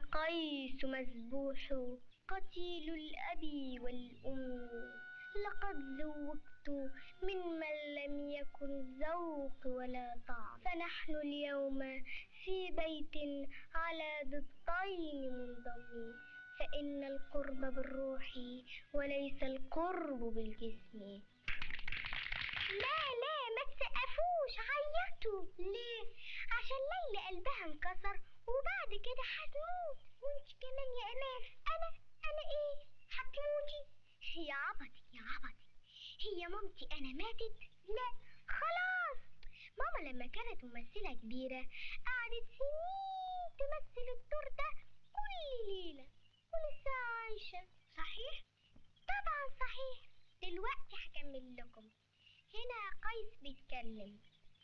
قيس مذبوح قتيل الأب والأم لقد ذوقت ممن لم يكن ذوق ولا طعم فنحن اليوم في بيت على ضدين منضمين فإن القرب بالروح وليس القرب بالجسم لا لا ما تسقفوش عيطوا ليه عشان ليلى قلبها انكسر وبعد كده هتموت وانت كمان يا امان انا انا ايه هتموتي يا عبطي يا عبطي هي مامتي انا ماتت لا خلاص ماما لما كانت ممثلة كبيرة قعدت سنين تمثل الدور ده كل ليلة ولسه عايشة صحيح؟ طبعا صحيح دلوقتي هكمل لكم هنا قيس بيتكلم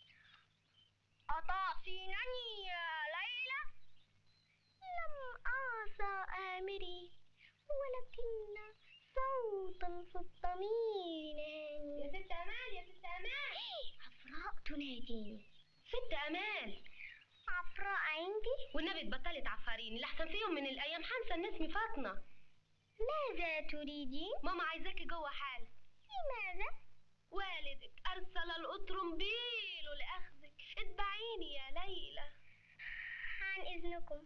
أتعصينني يا ليلى لم أعصى آمري ولكن صوتا في الضمير يا ست أمال يا ست أمال عفراء تناديني ست أمال عفراء عندي والنبي تبطلي تعفريني لحسن في يوم من الأيام حنسى إن اسمي فاطمة ماذا تريدين؟ ماما عايزاكي جوه حال لماذا؟ والدك أرسل الأطرمبيل لأخذك اتبعيني يا ليلى عن إذنكم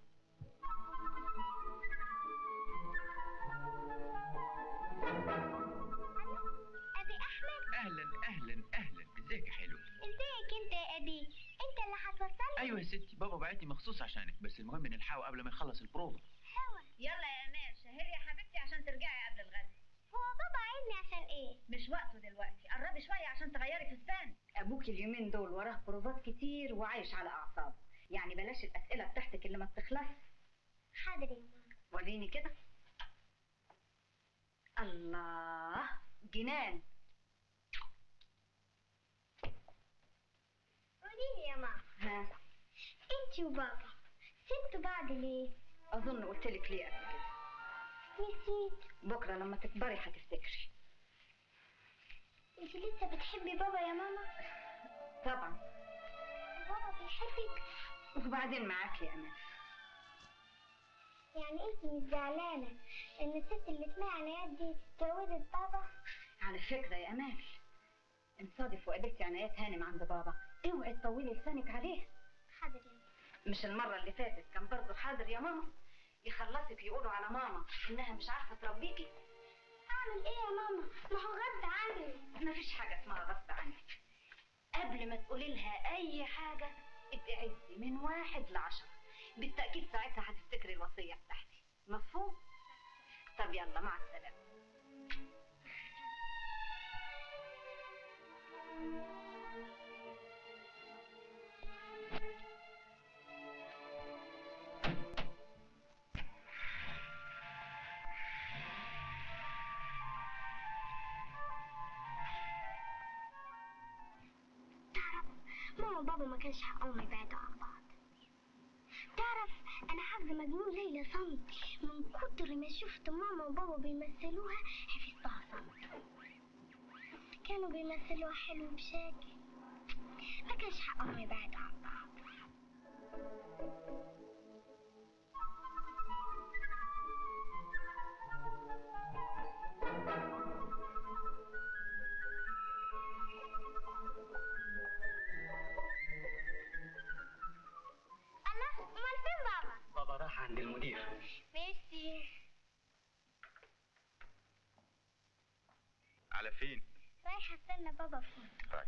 أبي أحمد اهلا اهلا اهلا ازيك يا حلو ازيك انت يا أبي انت اللي هتوصلني ايوه يا ستي بابا بعتني مخصوص عشانك بس المهم نلحقه قبل ما يخلص البروفا هوا يلا يا أمال شهري يا حبيبتي عشان ترجعي قبل الغد هو بابا عايزني عشان ايه؟ مش وقته دلوقتي قربي شوية عشان تغيري فستان ابوك اليومين دول وراه بروفات كتير وعايش على اعصابه يعني بلاش الاسئله بتاعتك اللي ما بتخلص حاضر يا ماما وريني كده الله جنان قوليلي يا ماما ها انت وبابا سبتوا بعض ليه؟ اظن قلت لك ليه قبل كده نسيت بكره لما تكبري هتفتكري انت لسه بتحبي بابا يا ماما؟ طبعا بابا بيحبك وبعدين معاك يا امان يعني انت مش زعلانة ان الست اللي اسمها عنايات دي اتجوزت بابا؟ على فكره يا امال ان صادف وقابلتي عنايات هانم عند بابا اوعي تطولي لسانك عليه حاضر يا ماما مش المره اللي فاتت كان برضه حاضر يا ماما يخلصك يقولوا على ماما انها مش عارفه تربيكي اعمل ايه يا ماما؟ ما هو غصب عني مفيش حاجه اسمها غصب عنك قبل ما تقولي لها اي حاجه ابقي عدي من واحد لعشرة بالتاكيد ساعتها هتفتكري الوصيه بتاعتي مفهوم طب يلا مع السلامه تعرف ماما وبابا ما كانش حقهم يبعدوا عن بعض تعرف انا حافظه مجنون ليلى صمت من كتر ما شفت ماما وبابا بيمثلوها حفظتها صمت كانوا بيمثلوها حلو بشكل ما كانش حقهم يبعدوا عن بعض الله امال فين بابا بابا راح عند المدير ميرسي على فين رايحه استنى بابا فين طيب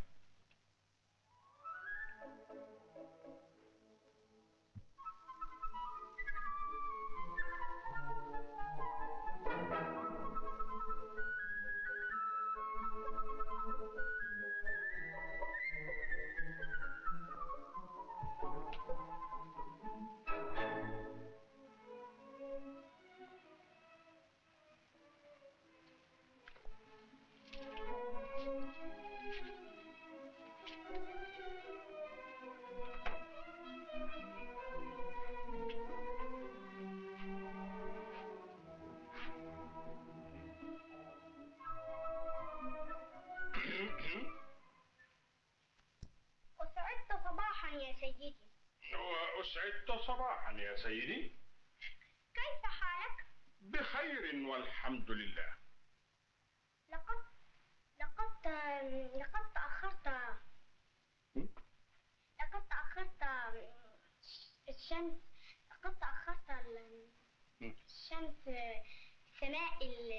أسعدت صباحا يا سيدي وأسعدت صباحا يا سيدي بخير والحمد لله لقد لقد لقد تأخرت م? لقد تأخرت الشمس لقد تأخرت ال- م. الشمس سماء ال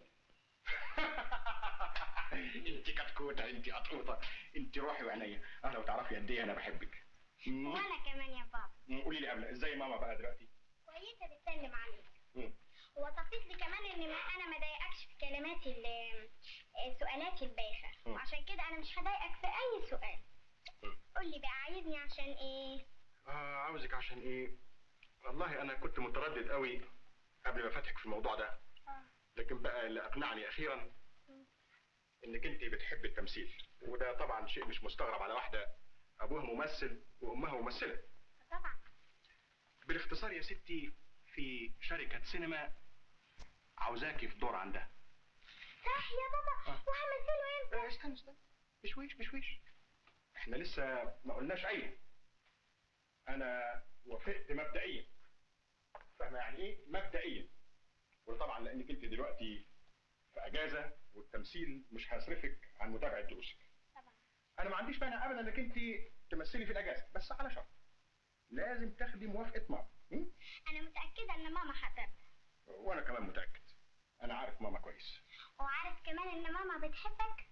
انت كتكوته انت قطوطه انت روحي وعينيا انا لو تعرفي قد ايه انا بحبك م? وأنا كمان يا بابا م، قولي لي قبل ازاي ماما بقى دلوقتي كويسة بتسلم عليك م. وصفيت لي كمان ان ما انا ما ضايقكش في كلماتي ال- سؤالاتي البايخه م. وعشان كده انا مش هضايقك في اي سؤال م. قول لي بقى عايزني عشان ايه آه عاوزك عشان ايه والله انا كنت متردد قوي قبل ما فتحك في الموضوع ده آه. لكن بقى اللي اقنعني اخيرا انك انت بتحب التمثيل وده طبعا شيء مش مستغرب على واحده ابوها ممثل وامها ممثله طبعا بالاختصار يا ستي في شركه سينما عاوزاكي في دور عندها صح يا بابا آه. وهمثله امتى آه، استنى استنى بشويش بشويش احنا لسه ما قلناش اي انا وافقت مبدئيا فاهمه يعني ايه مبدئيا وطبعا لانك انت دلوقتي في اجازه والتمثيل مش هيصرفك عن متابعه دروسك طبعا انا ما عنديش مانع ابدا انك انت تمثلي في الاجازه بس على شرط لازم تاخدي موافقه ماما م? انا متاكده ان ماما هترضى وانا كمان متاكد انا عارف ماما كويس وعارف كمان ان ماما بتحبك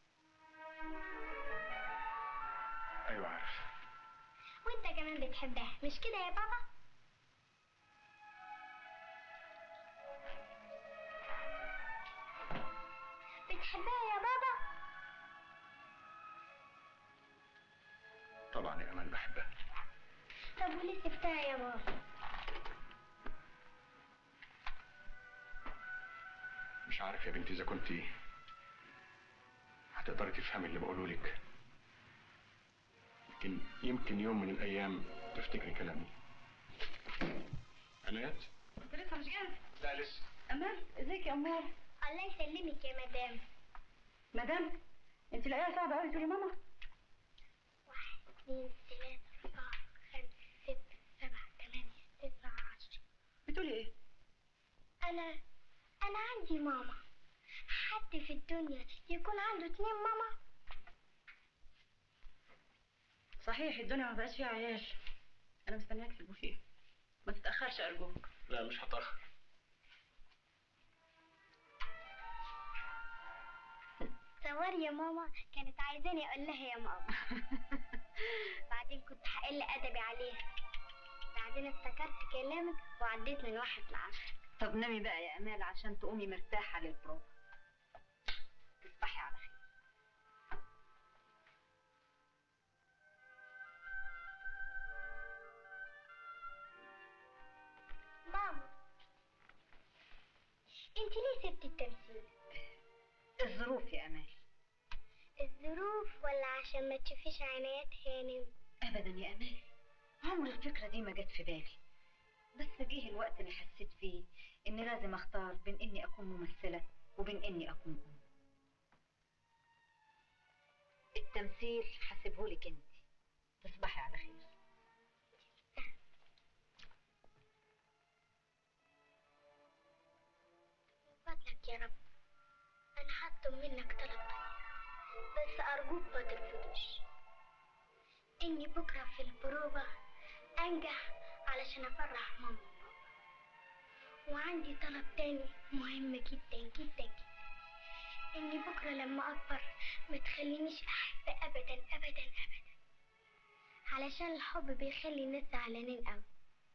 ايوه عارف وانت كمان بتحبها مش كده يا بابا بتحبها يا بابا طبعا يا امل بحبها طب وليه سبتها يا بابا مش عارف يا بنتي اذا كنت هتقدري تفهمي اللي بقوله لك يمكن يمكن يوم من الايام تفتكري كلامي عنايات انت لسه مش جاهز لا لسه امال ازيك يا امال الله يسلمك يا مدام مدام انت لاقيها صعبه قوي تقولي ماما واحد اثنين ثلاثة أربعة خمسة ستة سبعة ثمانية تسعة عشرة بتقولي ايه أنا أنا عندي ماما حد في الدنيا يكون عنده اتنين ماما صحيح الدنيا ما بقاش فيها عيال انا مستنياك في البوفيه ما تتاخرش ارجوك لا مش هتاخر تصور يا ماما كانت عايزاني أقول لها يا ماما بعدين كنت هقل أدبي عليها بعدين افتكرت كلامك وعديت من واحد لعشرة طب نامي بقى يا امال عشان تقومي مرتاحه للبروفا تصبحي على خير ماما انت ليه سبت التمثيل الظروف يا امال الظروف ولا عشان ما تشوفيش عنايات هانم ابدا يا امال عمر الفكره دي ما جت في بالي بس جه الوقت اللي حسيت فيه اني لازم اختار بين اني اكون ممثله وبين اني اكون ام التمثيل حسبهولك انت تصبحي على خير فضلك يا رب انا هطلب منك طلب بس ارجوك ما ترفضوش اني بكره في البروفة انجح علشان افرح ماما وبابا وعندي طلب تاني مهم جدا جدا جدا اني بكره لما اكبر ما تخلينيش احب ابدا ابدا ابدا علشان الحب بيخلي الناس زعلانين قوي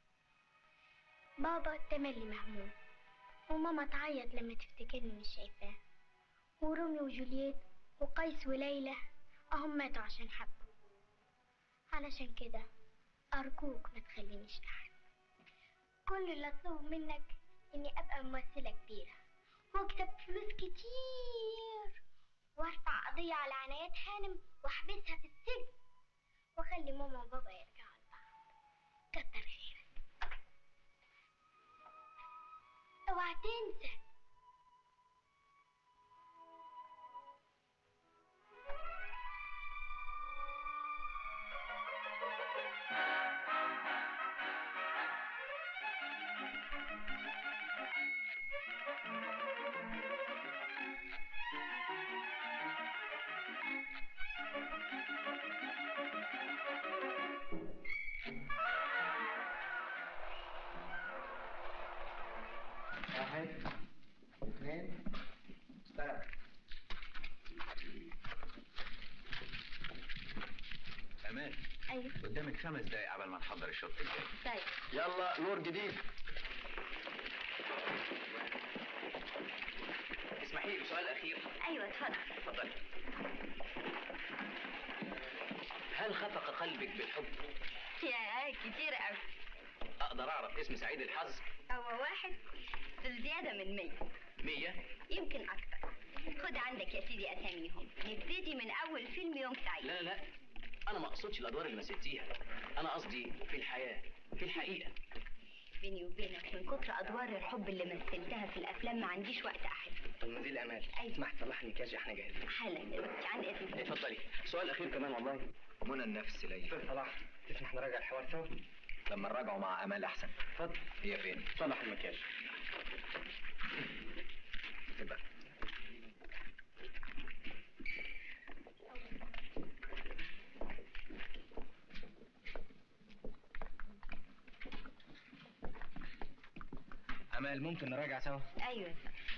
بابا تملي مهموم وماما تعيط لما تفتكرني مش شايفاه وروميو وجولييت وقيس وليلى أهم ماتوا عشان حبوا علشان كده أرجوك ما تخلينيش أحب كل اللي أطلبه منك إني أبقى ممثلة كبيرة وأكسب فلوس كتير وأرفع قضية على عنايات هانم وأحبسها في السجن وأخلي ماما وبابا يرجعوا لبعض كتر خيرك اوعى تنسى واحد اثنين اشتغل امال ايوه قدامك خمس دقايق قبل ما نحضر الشوط الجاي طيب يلا نور جديد اسمحي لي سؤال اخير ايوه اتفضل اتفضلي هل خفق قلبك بالحب يا كتير قوي اقدر اعرف اسم سعيد الحظ هو واحد بالزيادة من مية مية يمكن أكتر خد عندك يا سيدي أساميهم نبتدي من أول فيلم يوم سعيد لا لا انا ما اقصدش الادوار اللي مثلتيها انا قصدي في الحياه في الحقيقه بيني وبينك من كتر أدوار الحب اللي مثلتها في الأفلام ما عنديش وقت أحب طب ما دي الامال أيوة. اسمح طلع المكياج احنا جاهزين حالا دلوقتي عن إذنك اتفضلي سؤال اخير كمان والله منى النفس ليلى صلاح تسمح نراجع الحوار سوا لما نراجعوا مع امال احسن اتفضل هي فين صلح المكياج تبقى امال ممكن نراجع سوا أيوة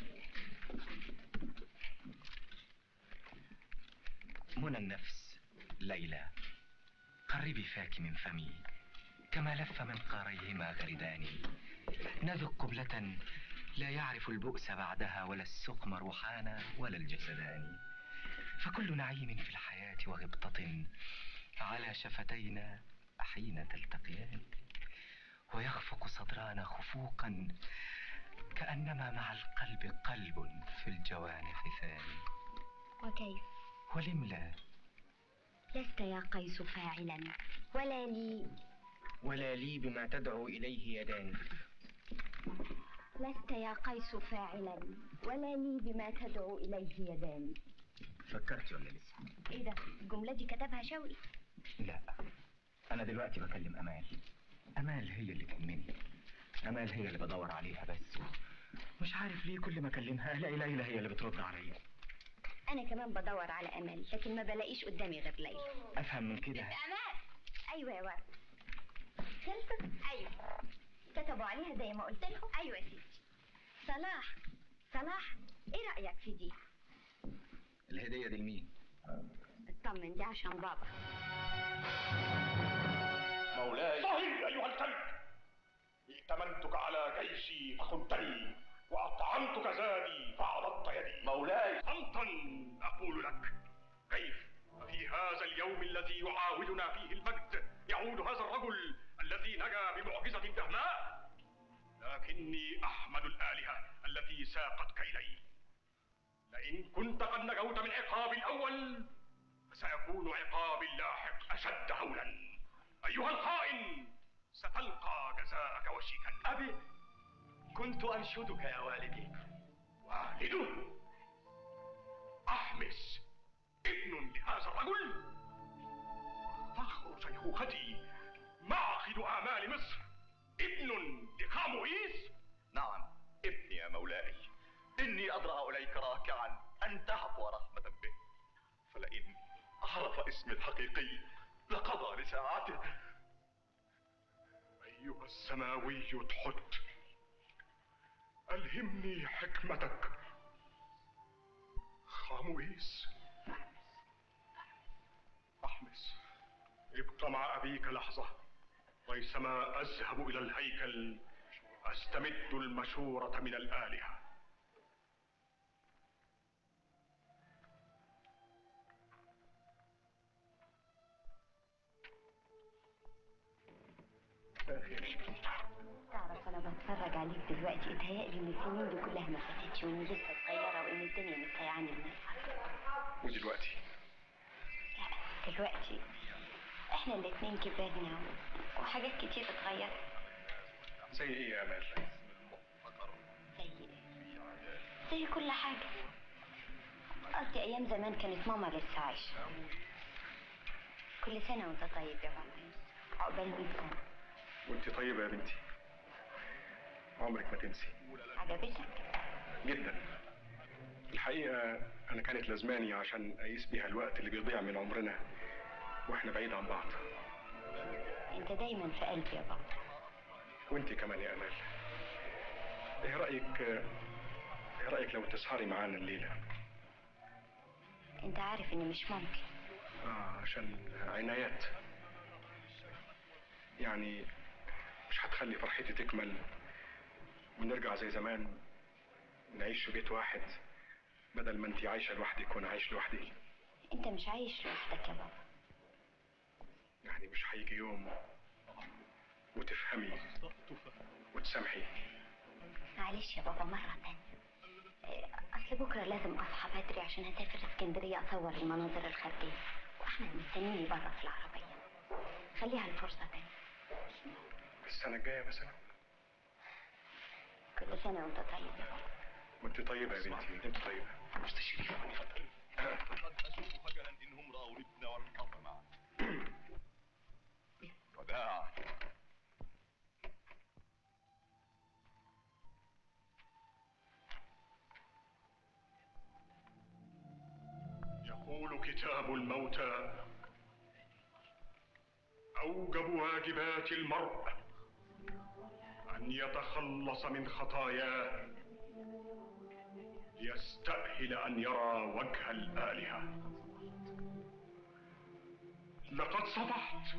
منى النفس ليلى قربي فاك من فمي كما لف من قاريهما غردان نذق قبلة لا يعرف البؤس بعدها ولا السقم روحانا ولا الجسدان فكل نعيم في الحياة وغبطة على شفتينا حين تلتقيان ويخفق صدرانا خفوقا كأنما مع القلب قلب في الجوانح ثاني وكيف ولم لا لست يا قيس فاعلا ولا لي ولا لي بما تدعو اليه يدان لست يا قيس فاعلا ولا لي بما تدعو إليه يدان فكرت ولا لسه إيه ده الجملة دي كتبها شوقي لا أنا دلوقتي بكلم أمال أمال هي اللي تهمني أمال هي اللي بدور عليها بس مش عارف ليه كل ما أكلمها ألاقي ليلى هي اللي بترد عليا أنا كمان بدور على أمل لكن ما بلاقيش قدامي غير ليلى أفهم من كده أمال أيوة يا ورد خلصت أيوة كتبوا عليها زي ما قلت لهم أيوة يا سيدي صلاح صلاح إيه رأيك في دي؟ الهديه دي لمين اطمن دي عشان بابا مولاي صحيح أيها الكلب ائتمنتك على جيشي فخنتني وأطعمتك زادي فعضضت يدي مولاي صمتا أقول لك كيف في هذا اليوم الذي يعاودنا فيه المجد يعود هذا الرجل الذي نجا بمعجزة دهماء لكني أحمد الآلهة التي ساقتك إلي لئن كنت قد نجوت من عقاب الأول فسيكون عقابي اللاحق أشد هولا أيها الخائن ستلقى جزاءك وشيكا أبي كنت أنشدك يا والدي والده أحمس ابن لهذا الرجل فخر شيخوختي معقد آمال مصر ابن لقاموئيس نعم ابني يا مولاي إني أضرع إليك راكعا أن تعفو رحمة به فلئن عرف اسمي الحقيقي لقضى لساعته أيها السماوي تحت ألهمني حكمتك خاموئيس أحمس ابق مع أبيك لحظة ريثما أذهب إلى الهيكل أستمد المشورة من الآلهة تعرف أنا بتفرج عليك دلوقتي اتهيألي إن السنين دي كلها ما فاتتش وإني لسه صغيرة وإن الدنيا مستيعاني من الفرق ودلوقتي لا دلوقتي إحنا الاتنين كبرنا و- وحاجات كتير اتغيرت زي إيه يا أمال؟ زي زي كل حاجة قصدي أيام زمان كانت ماما لسه عايشة كل سنة وأنت طيب يا بابا عقبال 100 سنة وأنت طيبة يا بنتي عمرك ما تنسي عجبتك؟ جدا الحقيقة أنا كانت لازماني عشان أقيس بيها الوقت اللي بيضيع من عمرنا وإحنا بعيد عن بعض أنت دايما في قلبي يا بابا وأنت كمان يا أمال ايه رايك ايه رايك لو تسهري معانا الليله انت عارف اني مش ممكن اه عشان عنايات يعني مش هتخلي فرحتي تكمل ونرجع زي زمان نعيش في بيت واحد بدل ما انت عايشه لوحدك وانا عايش لوحدي انت مش عايش لوحدك يا بابا يعني مش هيجي يوم وتفهمي وتسامحي معلش يا بابا مرة تانية إيه، أصل بكرة لازم أصحى بدري عشان أسافر اسكندرية أصور المناظر الخارجية وأحمد مستنيني برا في العربية خليها الفرصة تانية السنه الجايه مثلا كل سنة وأنت طيب يا بابا وانت طيبه يا بنتي انت طيبه مستشرف اتفضل قد أشوف خجلا إنهم رأوا الابن والأب معا وداعا يقول كتاب الموتى أوجب واجبات المرء أن يتخلص من خطاياه ليستأهل أن يرى وجه الآلهة لقد صبحت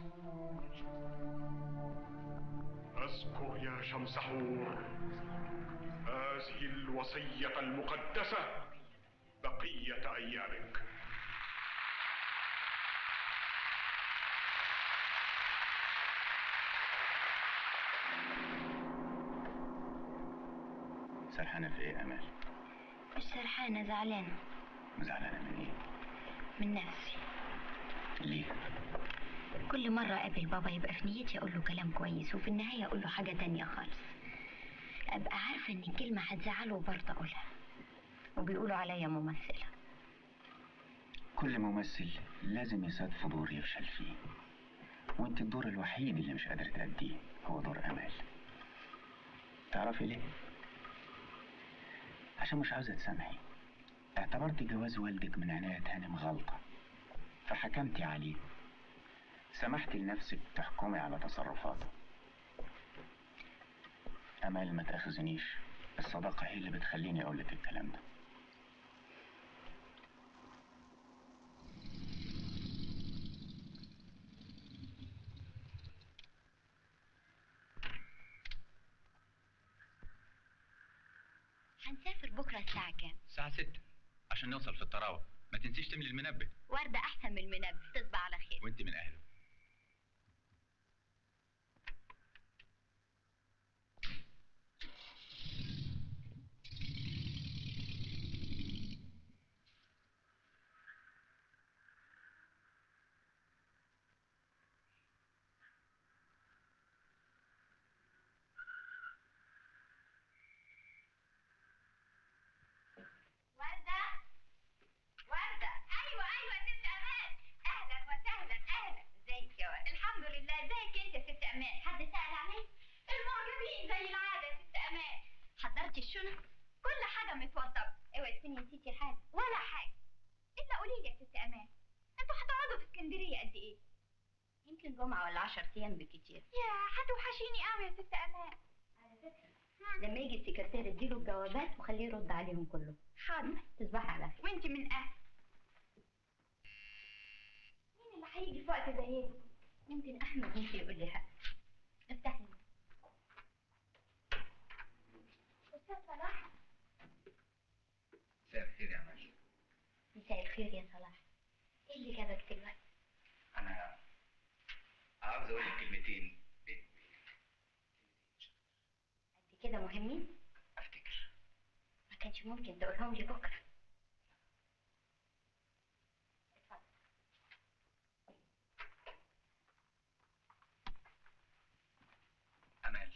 أذكر يا شمس حور هذه الوصية المقدسة بقية أيامك سرحانة في ايه يا امال؟ مش سرحانة زعلانة زعلانة من ايه؟ من نفسي ليه؟ كل مرة أقابل بابا يبقى في نيتي أقول له كلام كويس وفي النهاية أقول له حاجة تانية خالص أبقى عارفة إن الكلمة هتزعله وبرضه أقولها وبيقولوا عليا ممثلة كل ممثل لازم يصادف دور يفشل فيه وانت الدور الوحيد اللي مش قادر تأديه هو دور امال تعرفي ليه؟ عشان مش عاوزة تسامحي اعتبرت جواز والدك من عناية هانم غلطة فحكمتي عليه سمحتي لنفسك تحكمي على تصرفاته أمال ما تأخذنيش الصداقة هي اللي بتخليني أقول لك الكلام ده هنسافر بكرة الساعة كام؟ الساعة 6 عشان نوصل في الطراوة ما تنسيش تملي المنبه وردة أحسن من المنبه تصبح على خير وانت من أهله وردة وردة أيوة أيوة يا ست أمان أهلا وسهلا أهلا ازيك يا وردة الحمد لله ازيك أنت يا ست أمان حد سأل عليك المعجبين زي العادة يا ست أمان حضرتي الشنط كل حاجة متوضبة اوعي تكوني نسيتي حاجة ولا حاجة إلا قولي لي يا ست أمان أنتوا هتقعدوا في اسكندرية قد إيه؟ يمكن جمعة ولا عشر أيام بكتير يا هتوحشيني قوي يا ست أمان على فكرة لما يجي السكرتير اديله الجوابات وخليه يرد عليهم كلهم حاضر تصبحي على خير وانت من أهل مين اللي هيجي في وقت زي ده؟ يمكن أحمد ممكن يقول لي حاجة افتحي أستاذ صلاح مساء الخير يا أمال مساء الخير يا صلاح ايه اللي جابك دلوقتي؟ أنا عاوز أقول لك كلمتين بين قد كده مهمين؟ أفتكر ما كانش ممكن تقولهم لي بكرة اتفضل أمال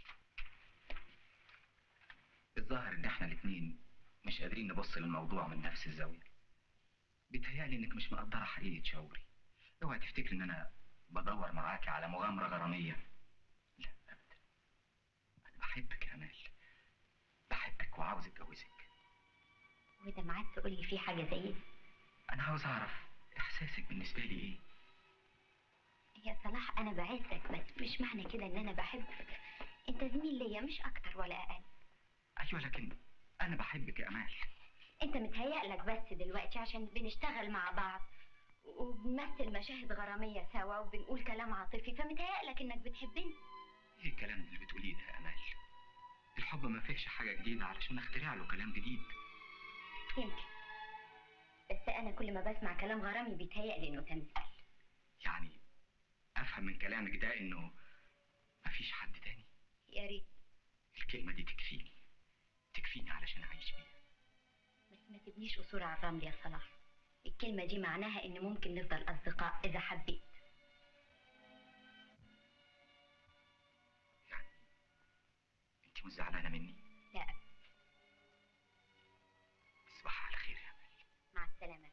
الظاهر إن إحنا الاتنين مش قادرين نبص للموضوع من نفس الزاوية بيتهيألي إنك مش مقدرة حقيقة شعوري اوعي تفتكري إن أنا بدور معاكي على مغامرة غرامية لا أبدا أنا بحبك يا أمال بحبك وعاوز أتجوزك وده معاك تقول لي في حاجة زي دي أنا عاوز أعرف إحساسك بالنسبة لي إيه يا صلاح أنا بعزك بس مش معنى كده إن أنا بحبك أنت زميل ليا مش أكتر ولا أقل ايوه لكن انا بحبك يا امال انت متهيألك بس دلوقتي عشان بنشتغل مع بعض وبنمثل مشاهد غرامية سوا وبنقول كلام عاطفي فمتهيألك انك بتحبني ايه الكلام اللي بتقوليه ده يا امال الحب ما فيهش حاجه جديده علشان اخترع له كلام جديد يمكن بس انا كل ما بسمع كلام غرامي بيتهيألي انه تمثيل يعني افهم من كلامك ده انه مفيش حد تاني يا ريت الكلمه دي تكفيني تكفيني علشان اعيش بيها بس ما تبنيش قصور على الرمل يا صلاح الكلمة دي معناها ان ممكن نفضل اصدقاء اذا حبيت انت مش زعلانه مني لا أبدا. تصبح على خير يا امال مع السلامة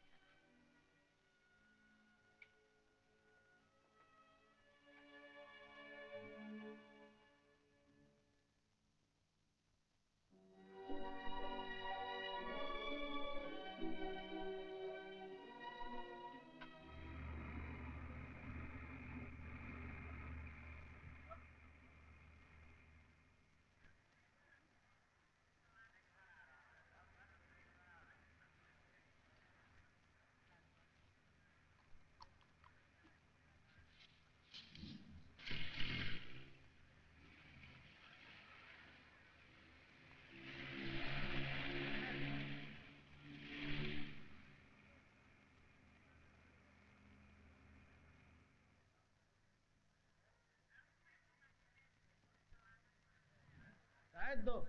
تعدوا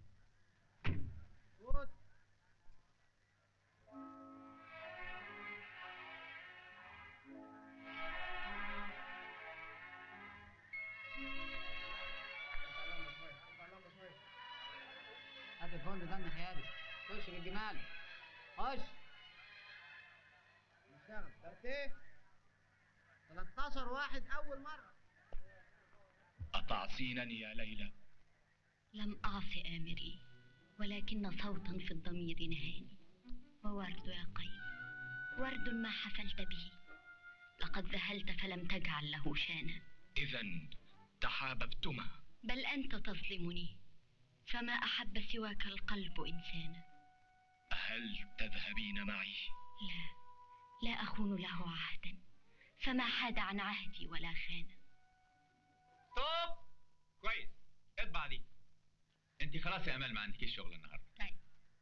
فوت هات الفندق ده الناحية خش بالجمال خش نشتغل ترتيب 13 واحد أول مرة أتعصينني يا ليلى لم أعص آمري ولكن صوتا في الضمير نهاني وورد يا قيم ورد ما حفلت به لقد ذهلت فلم تجعل له شانا إذا تحاببتما بل أنت تظلمني فما أحب سواك القلب إنسانا هل تذهبين معي؟ لا لا أخون له عهدا فما حاد عن عهدي ولا خان ستوب كويس اتبع دي انت خلاص يا امال ما عندكيش شغل النهارده طيب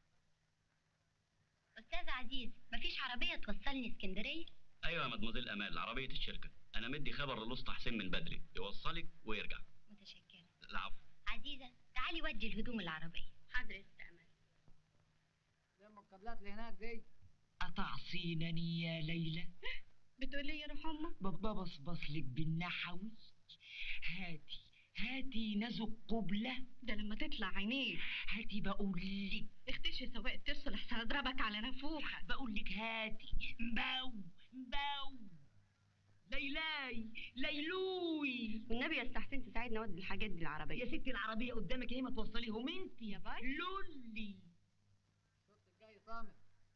أستاذ عزيز مفيش عربية توصلني اسكندرية؟ ايوه يا مدموزيل امال عربيه الشركه انا مدي خبر للاسطى حسين من بدري يوصلك ويرجع متشكرة العفو عزيزة تعالي ودي الهدوم العربية حاضر يا ست أمل لما القبلات اللي هناك دي أتعصينني يا ليلى بتقولي يا روح أمك بابا بصبص لك بالنحوي هاتي هاتي نزق قبلة ده لما تطلع عينيك هاتي بقول لك اختشي سواق الترس لحسن اضربك على نافوخك بقول لك هاتي مبو مبو ليلاي ليلوي والنبي يا استحسن تساعدنا اودي الحاجات دي العربية يا ستي العربية قدامك ايه ما توصليهم انت يا باي لولي الصوت الجاي صامت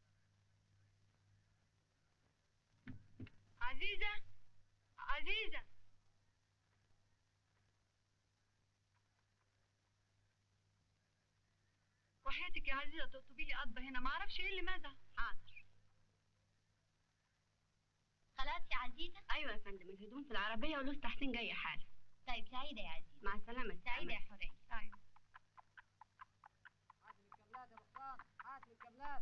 عزيزة عزيزة وحياتك يا عزيزة تقطبي لي قطبة هنا ما اعرفش ايه اللي ماذا حاضر خلاص يا عزيزة ايوه يا فندم الهدوم في العربية ولوس تحسين جاية حالا طيب سعيدة يا عزيزة مع السلامة سعيدة يا حورية سعيدة هات لي الكابلات يا بطان هات لي الكابلات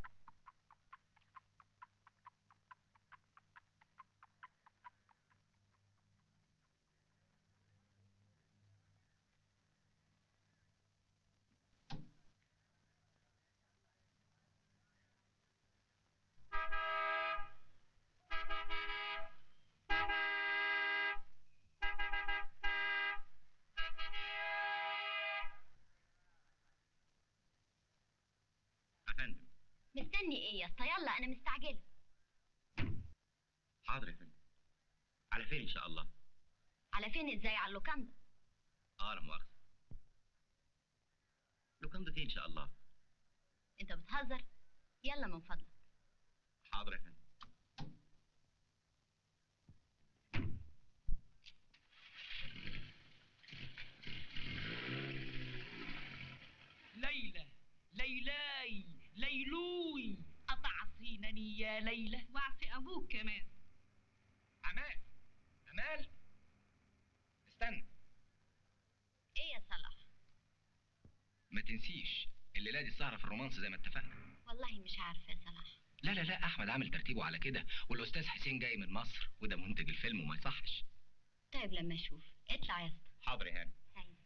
يا فندم مستني ايه يا اسطى يلا انا مستعجلة حاضر يا فندم على فين ان شاء الله على فين ازاي على اللوكاندا اه لا مؤاخذه لوكاندا ان شاء الله انت بتهزر يلا من فضلك حاضر يا فندم ليلى ليلى واعصي ابوك كمان امال امال استنى ايه يا صلاح ما تنسيش الليله دي السهره في الرومانس زي ما اتفقنا والله مش عارفه يا صلاح لا لا لا احمد عامل ترتيبه على كده والاستاذ حسين جاي من مصر وده منتج الفيلم وما يصحش طيب لما اشوف اطلع يا اسطى حاضر يا هاني هاي.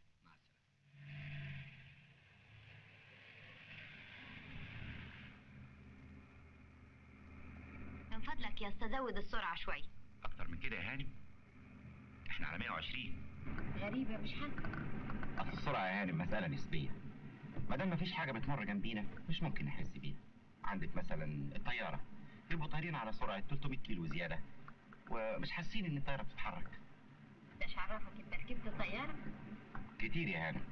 من فضلك يا اسطى زود السرعه شوي اكتر من كده يا هاني احنا على 120 غريبه مش حاسه اصل السرعه يا هانم مساله نسبيه ما دام مفيش حاجه بتمر جنبينا مش ممكن نحس بيها عندك مثلا الطياره يبقوا طايرين على سرعه 300 كيلو زياده ومش حاسين ان الطياره بتتحرك مش عرفك انت ركبت الطياره كتير يا هانم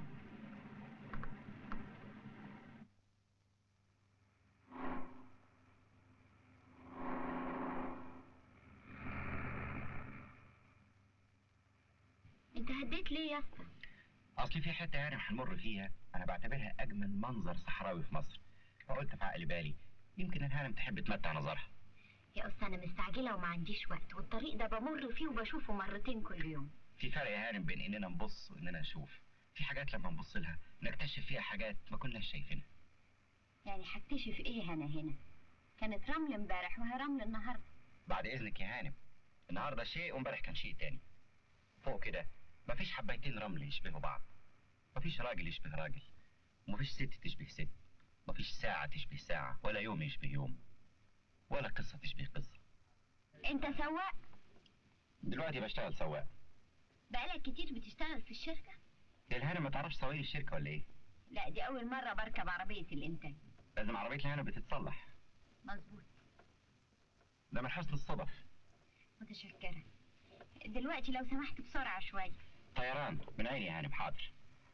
انت هديت ليه يا اسطى اصل في حته يعني هنمر فيها انا بعتبرها اجمل منظر صحراوي في مصر فقلت في عقل بالي يمكن الهانم تحب تمتع نظرها يا اسطى انا مستعجله وما عنديش وقت والطريق ده بمر فيه وبشوفه مرتين كل يوم في فرق يا هانم بين اننا نبص واننا نشوف في حاجات لما نبص لها نكتشف فيها حاجات ما كناش شايفينها يعني هكتشف ايه انا هنا كانت رمل امبارح وهي رمل النهارده بعد اذنك يا هانم النهارده شيء وامبارح كان شيء تاني فوق كده مفيش حبايتين رمل يشبهوا بعض مفيش راجل يشبه راجل ومفيش ست تشبه ست مفيش ساعة تشبه ساعة ولا يوم يشبه يوم ولا قصة تشبه قصة انت سواق دلوقتي بشتغل سواق بقالك كتير بتشتغل في الشركه يا الهانم ما تعرفش سواقين الشركة ولا ايه لا دي اول مره بركب عربيه الانتاج لازم عربية الهانم بتتصلح مظبوط ده من حسن الصدف متشكره دلوقتي لو سمحت بسرعه شويه طيران من عيني يا هانم حاضر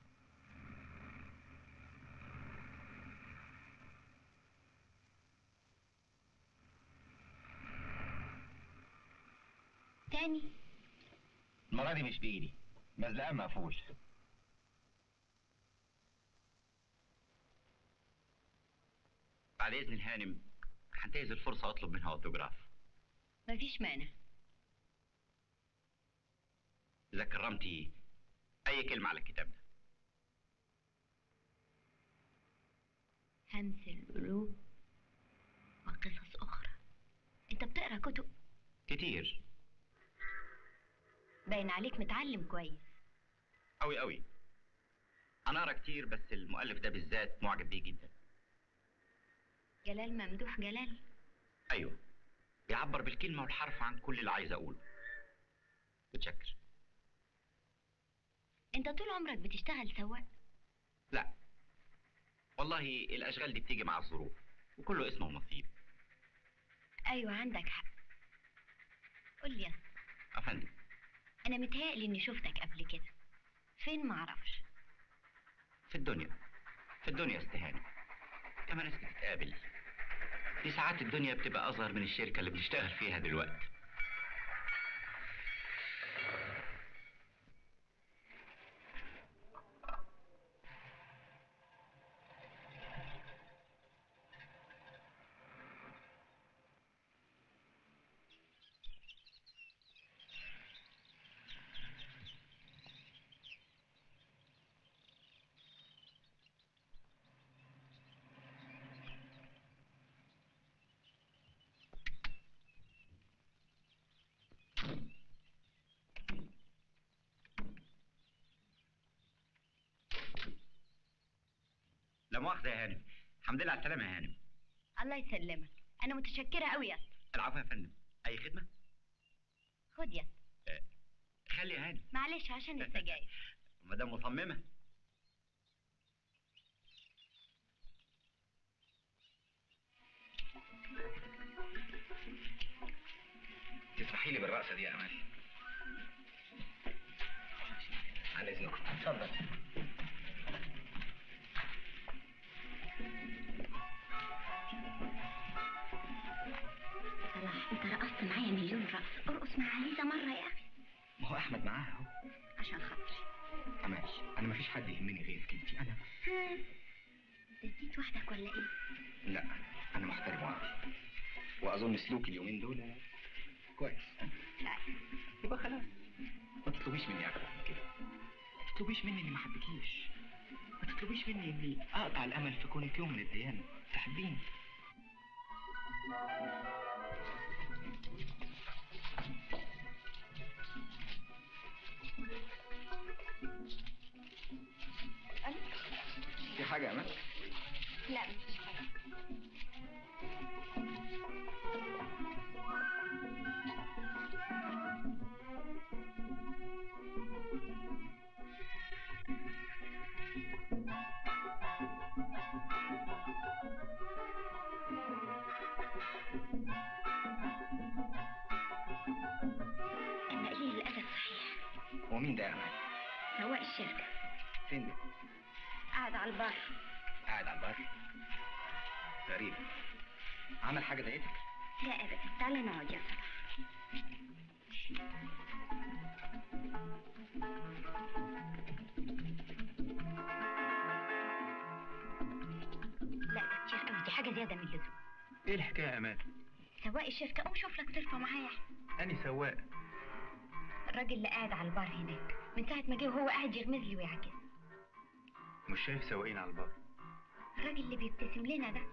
تاني المرة دي مش بإيدي مزلقان مقفول بعد اذن الهانم هنتهز الفرصه واطلب منها اوتوجراف مفيش مانع اذا كرمتي اي كلمه على الكتاب ده همس القلوب وقصص اخرى انت بتقرا كتب كتير باين عليك متعلم كويس قوي قوي انا اقرا كتير بس المؤلف ده بالذات معجب بيه جدا جلال ممدوح جلال ايوه بيعبر بالكلمه والحرف عن كل اللي عايز اقوله متشكر انت طول عمرك بتشتغل سواق لا والله الاشغال دي بتيجي مع الظروف وكله اسمه نصيب ايوه عندك حق قول لي يا اسطى، افندم انا متهيألي اني شفتك قبل كده فين معرفش في الدنيا في الدنيا استهانة كما ناس بتتقابل دي ساعات الدنيا بتبقى أصغر من الشركة اللي بنشتغل فيها دلوقتي لا مؤاخذة يا هانم الحمد لله على السلامة يا هانم الله يسلمك انا متشكره قوي يا اسطى. العفو يا فندم أي خدمة؟ خد يا اسطى. خلي يا هانم معلش عشان السجاير مدام مصممة تسمحي لي بالرقصة دي يا أمال عن إذنكم اتفضل صلاح انت رقصت معايا مليون رقص ارقص مع عليزة مرة يا اخي ما هو أحمد معاها أهو عشان خاطري أمال أنا مفيش حد يهمني غيرك أنت أنا ها نسيت وحدك ولا ايه لا أنا محترم وعدي واظن سلوكي اليومين دول كويس ها؟ لا يبقى خلاص ما تطلبيش مني اكتر من كده ما تطلبيش مني اني ما احبكيش ما تطلبيش مني اني اقطع الامل في كونك يوم من الايام تحبيني في حاجه يا امل لا مفيش حاجة أنا قليل الأدب صحيح هو مين ده يا امل سواق الشركة فين ده قاعد على البر قاعد على البر غريب عمل حاجه ضايقتك لا أبدا تعالى نقعد يا صلاح لا ده كتير قوي دي حاجة زيادة من اللزوم ايه الحكايه يا امال سواق الشركة قوم شوف لك ظرفة معايا اني سواق الراجل اللي قاعد على البار هناك من ساعة ما جه وهو قاعد يغمز لي ويعكس مش شايف سواقين على البر الراجل اللي بيبتسم لنا ده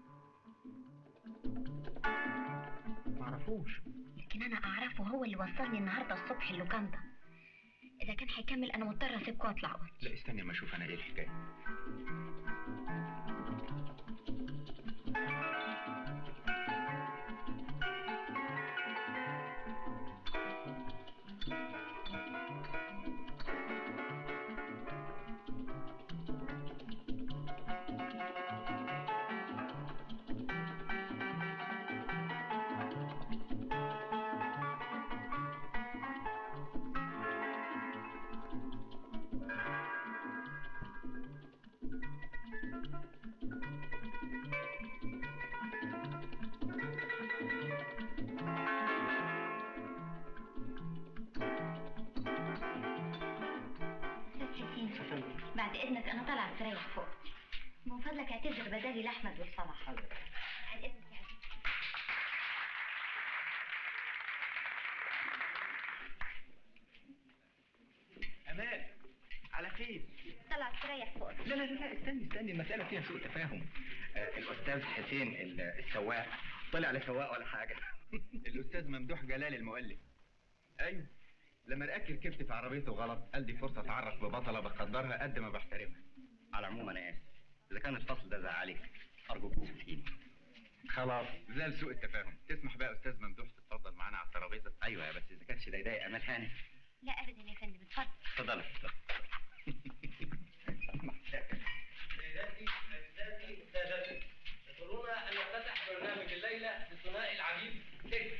معرفوش لكن أنا أعرفه هو اللي وصلني النهاردة الصبح اللوكاندا إذا كان هيكمل أنا مضطرة أسيبكوا وأطلع أقعد لا استني اما اشوف انا ايه الحكايه بعد إذنك أنا طالعة استريح فوق من فضلك اعتذر بدالي لأحمد والصلاح بعد إذنك يا عزيزي. امال على فين طلع استريح فوق لا لا لا لا، استني استني المسألة فيها سوء تفاهم آه الأستاذ حسين ال- السواق طلع لا سواق ولا حاجة الأستاذ ممدوح جلال المؤلف أيوه لما لقاك ركبت في عربيته غلط قال دي فرصة أتعرف ببطلة بقدرها قد ما بحترمها على العموم أنا آسف إذا كان الفصل ده زعلك أرجوك تسامحيني خلاص زال سوء التفاهم تسمح بقى أستاذ ممدوح تتفضل معانا على الترابيزة أيوه بس إذا كانش ده يضايق أمال هاني لا أبدا يا فندم اتفضل اتفضل اتفضل سيداتي سادتي سادتي يسرنا أن نفتتح برنامج الليلة بالثنائي العجيب تك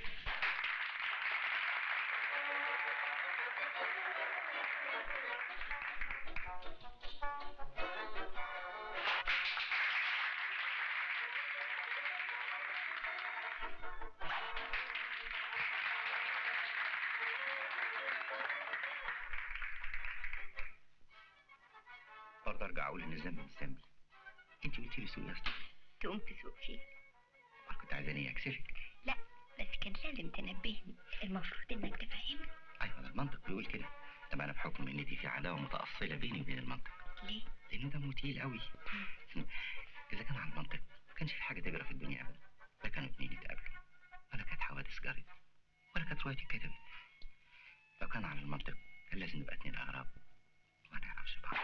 برضه ارجع اقول ان الذنب مش ذنبي انت قلت لي سوق يا اسطى تقوم تسوق فيه وانا كنت عايزاني اكسفك لا بس كان لازم تنبهني المفروض انك تفهمني ايوه ده المنطق بيقول كده طب انا بحكم ان دي في عداوه متاصله بيني وبين المنطق ليه؟ لانه دمه تقيل قوي اذا كان عن المنطق ما كانش في حاجه تجرى في الدنيا ابدا لا كانوا اتنين يتقابلوا ولا كانت حوادث جرت ولا كانت روايه اتكتبت لو كان عن المنطق كان لازم نبقى اتنين اغراب ما نعرفش بعض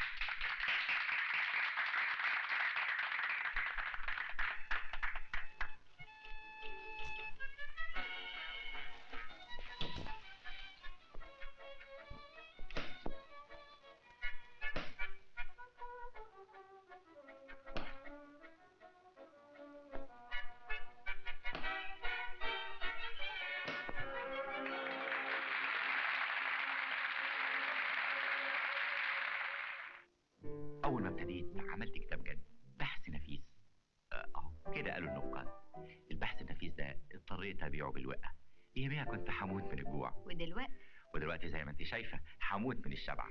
اول ما ابتديت عملت كتاب جد بحث نفيس آه، اهو كده قالوا النقاد البحث النفيس ده اضطريت ابيعه بالوقه يوميها كنت هموت من الجوع ودلوقتي ودلوقتي زي ما انت شايفه هموت من الشبع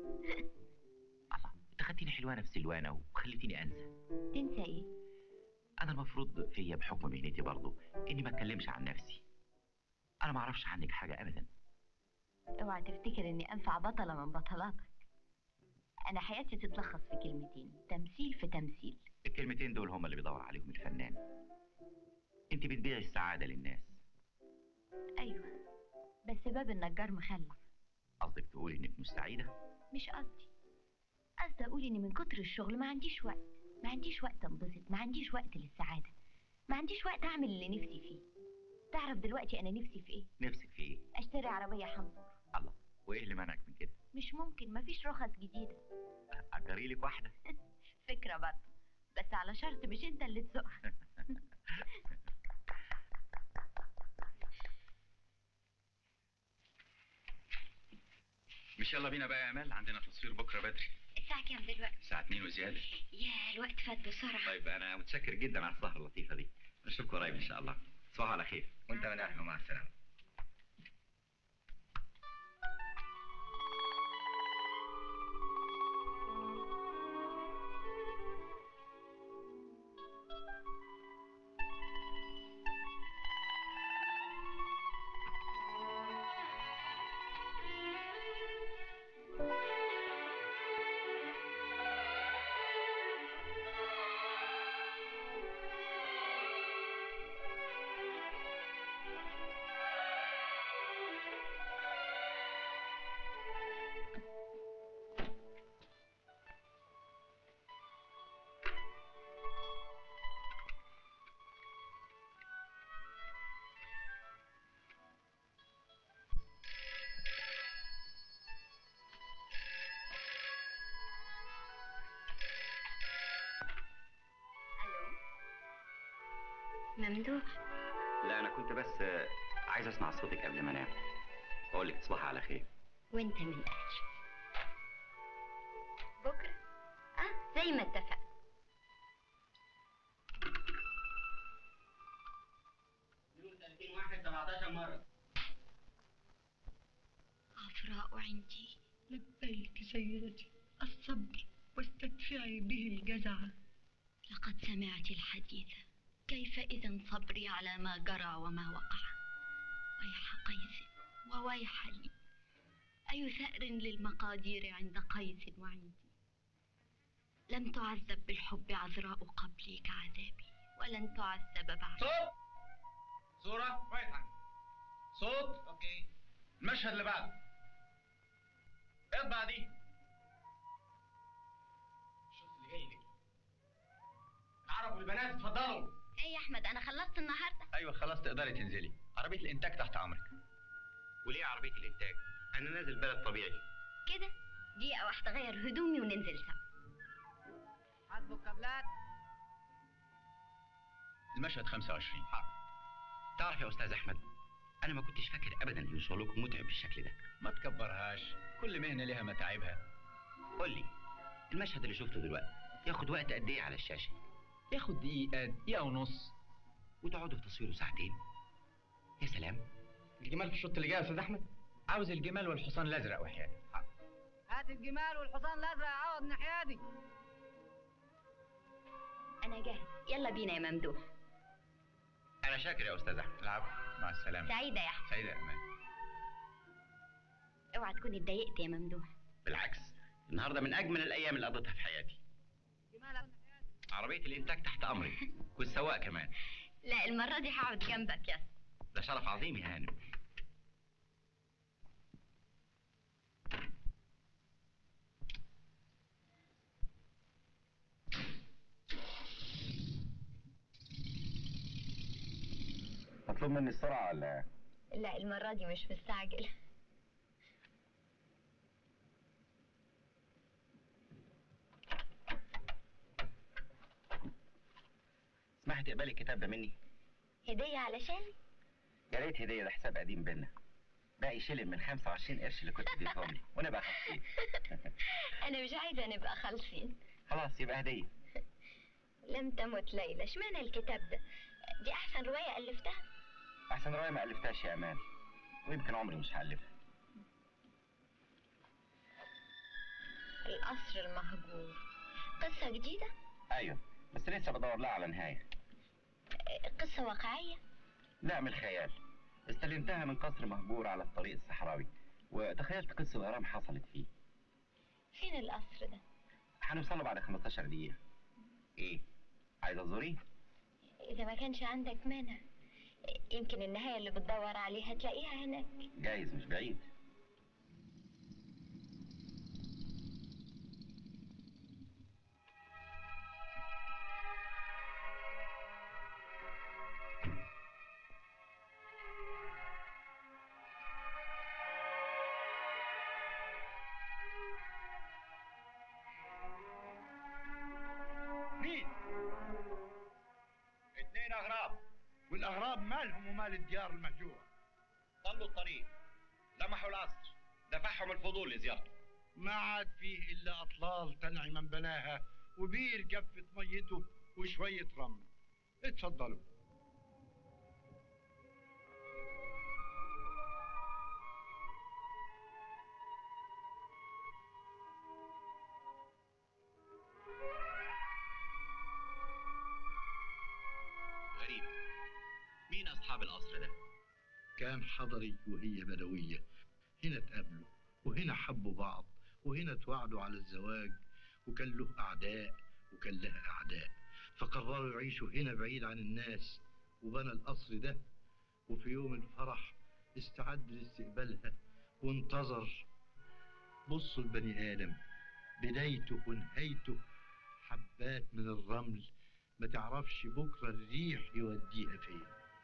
الله انت خدتيني حلوانه في سلوانه وخليتيني انسى تنسى ايه؟ انا المفروض فيا بحكم مهنتي برضه اني ما اتكلمش عن نفسي انا ما اعرفش عنك حاجه ابدا اوعى تفتكر اني انفع بطلة من بطلاتك انا حياتي تتلخص في كلمتين تمثيل في تمثيل الكلمتين دول هم اللي بيدور عليهم الفنان انت بتبيعي السعاده للناس ايوه بس باب النجار مخلع قصدك تقولي انك مش سعيده مش قصدي قصدي اقول اني من كتر الشغل ما عنديش وقت ما عنديش وقت انبسط ما عنديش وقت للسعاده ما عنديش وقت اعمل اللي نفسي فيه تعرف دلوقتي انا نفسي في ايه نفسك في ايه اشتري عربيه حمصور الله وايه اللي منعك من كده مش ممكن مفيش رخص جديده اجري لك واحده فكره برضه بس على شرط مش انت اللي تسوقها مش يلا بينا بقى يا امال عندنا تصوير بكره بدري الساعه كام دلوقتي الساعه 2 وزياده يا الوقت فات بسرعه طيب انا متشكر جدا على السهره اللطيفه دي اشوفكم قريب ان شاء الله تصبحوا على خير وانت من اهله مع السلامه ممدوح لا انا كنت بس آه، عايز اسمع صوتك قبل ما انام اقول لك تصبحي على خير وانت من اهلي بكره اه زي ما اتفقنا واحد 17 مرة عفراء عندي لبيك سيدتي الصبر واستدفعي به الجزع لقد سمعت الحديث كيف إذا صبري على ما جرى وما وقع ويح قيس وويح لي أي ثأر للمقادير عند قيس وعندي لم تعذب بالحب عذراء قبلي كعذابي ولن تعذب بعد صوت صورة وايد حاجة صوت اوكي المشهد اللي بعده اطبع دي الشوط اللي جاي دي العرب والبنات اتفضلوا ايه يا احمد انا خلصت النهارده ايوه خلاص تقدري تنزلي عربية الانتاج تحت امرك وليه عربيه الانتاج انا نازل بلد طبيعي كده دقيقة واحدة غير هدومي وننزل سوا حاسبوا الكابلات المشهد 25 تعرف يا استاذ احمد انا ما كنتش فاكر ابدا ان شغلكم متعب بالشكل ده ما تكبرهاش كل مهنة لها متاعبها قول لي المشهد اللي شفته دلوقتي ياخد وقت قد ايه على الشاشه ياخد دقيقة دقيقة ونص وتقعدوا في تصويره ساعتين يا سلام الجمال في الشوط اللي جاي يا استاذ احمد عاوز الجمال والحصان الازرق وحياتي هات الجمال والحصان الازرق يا عوض ناحيتي أنا جاهز يلا بينا يا ممدوح انا شاكر يا استاذ احمد العفو مع السلامة سعيدة يا أحمد سعيدة يا امان اوعى تكون اتضايقت يا ممدوح بالعكس النهارده من اجمل الايام اللي قضيتها في حياتي جمال عربيه الانتاج تحت امري والسواق كمان لا المرة دي هقعد جنبك يا ده شرف عظيم يا هانم مطلوب مني السرعة ولا لا المرة دي مش مستعجل اسمحي تقبلي الكتاب ده مني هدية علشان يا ريت هدية ده حساب قديم بينا باقي شيلن من 25 قرش اللي كنت اديتهم لي وانا بقى خمسين أنا مش عايزة نبقى خالصين خلاص يبقى هدية لم تمت ليلى اشمعنى الكتاب ده دي أحسن رواية ألفتها احسن رواية ما الفتهاش يا امان ويمكن عمري مش هالفها القصر المهجور قصة جديدة ايوه بس لسه بدور لها على نهاية قصة واقعية لا من الخيال استلمتها من قصر مهجور على الطريق الصحراوي وتخيلت قصة غرام حصلت فيه فين القصر ده هنوصله بعد 15 دقيقة ايه عايزة تزوريه؟ إذا ما كانش عندك مانع يمكن النهاية اللي بتدور عليها تلاقيها هناك جايز مش بعيد مين؟ اتنين اغراب والاغراب مالهم ومال الديار المهجوره ضلوا الطريق لمحوا القصر دفعهم الفضول لزيارته ما عاد فيه الا اطلال تنعي من بناها وبير جفت ميته وشويه رمل اتفضلوا غريب مين أصحاب القصر ده؟ كان حضري وهي بدويه هنا اتقابلوا وهنا حبوا بعض وهنا توعدوا على الزواج وكان له اعداء وكان لها اعداء فقرروا يعيشوا هنا بعيد عن الناس وبنى القصر ده وفي يوم الفرح استعد لاستقبالها وانتظر بصوا البني آدم بدايته ونهايته حبات من الرمل ما تعرفش بكرة الريح يوديها فين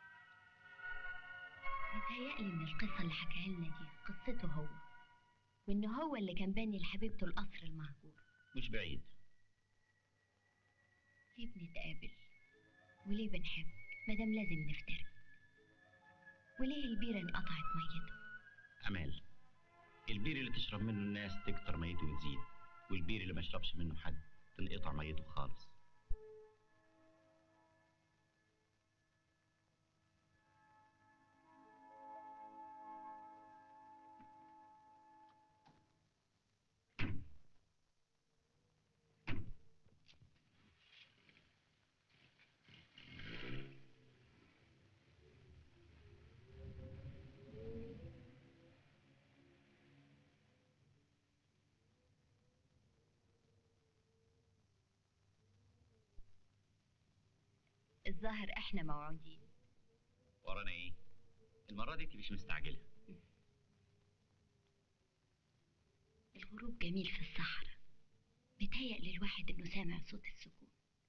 متهيألي إن القصة اللي حكاها لنا دي قصته هو وإن هو اللي كان باني لحبيبته القصر المهجور مش بعيد ليه بنتقابل وليه بنحب مادام لازم نفترق وليه البيرة انقطعت ميته أمال البير اللي تشرب منه الناس تكتر ميته وتزيد والبير اللي ما يشربش منه حد تنقطع ميته خالص الظاهر احنا موعودين ورانا ايه؟ المرة دي انت مش مستعجلة الغروب جميل في الصحراء بيتهيأ للواحد انه سامع صوت السكون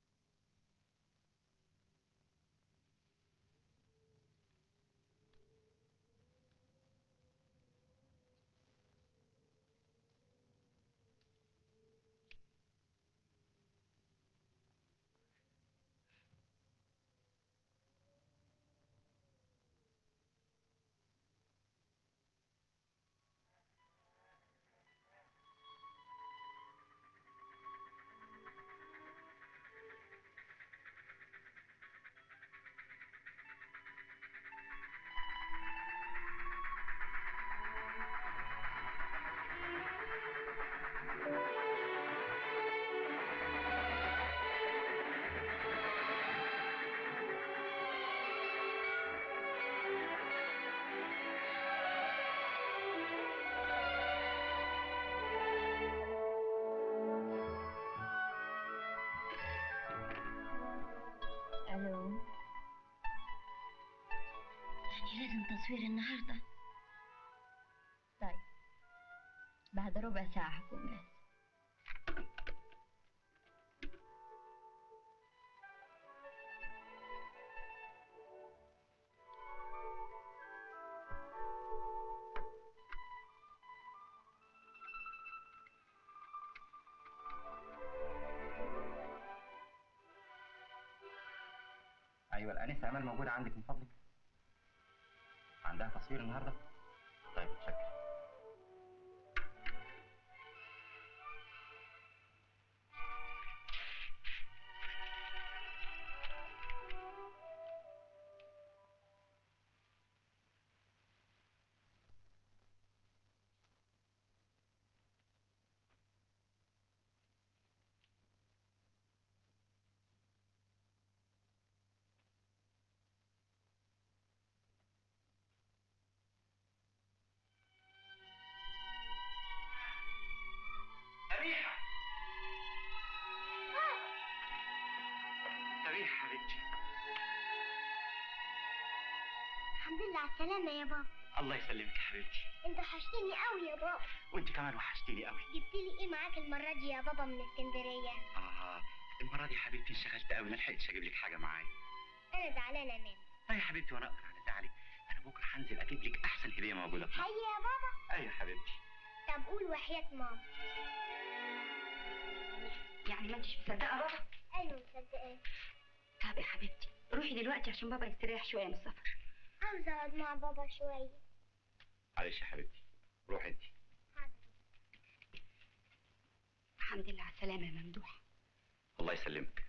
الو يعني لازم تصوير النهارده طيب بعد ربع ساعة هكون جاهز أيوة الأنسة أمل موجودة عندك من فضلك عندها تصوير النهاردة؟ طيب اتشكر الحمد لله على السلامة يا بابا الله يسلمك يا حبيبتي انت وحشتني قوي يا بابا وانت كمان وحشتيني قوي جبت لي ايه معاك المرة دي يا بابا من اسكندرية اه المره دي يا حبيبتي انشغلت قوي ما لحقتش اجيب لك حاجه معايا انا زعلانة منك لا يا حبيبتي وانا اقدر على زعلك انا بكره هنزل اجيب لك احسن هديه موجوده في مصر. هيا يا بابا ايوه يا حبيبتي طب قول وحياة ماما يعني ما انتش مصدقه بابا ايوه مصدقاك طب يا حبيبتي روحي دلوقتي عشان بابا يستريح شويه من السفر عاوزة اقعد مع بابا شوية معلش يا حبيبتي روح انت الحمد لله على السلامه يا ممدوح الله يسلمك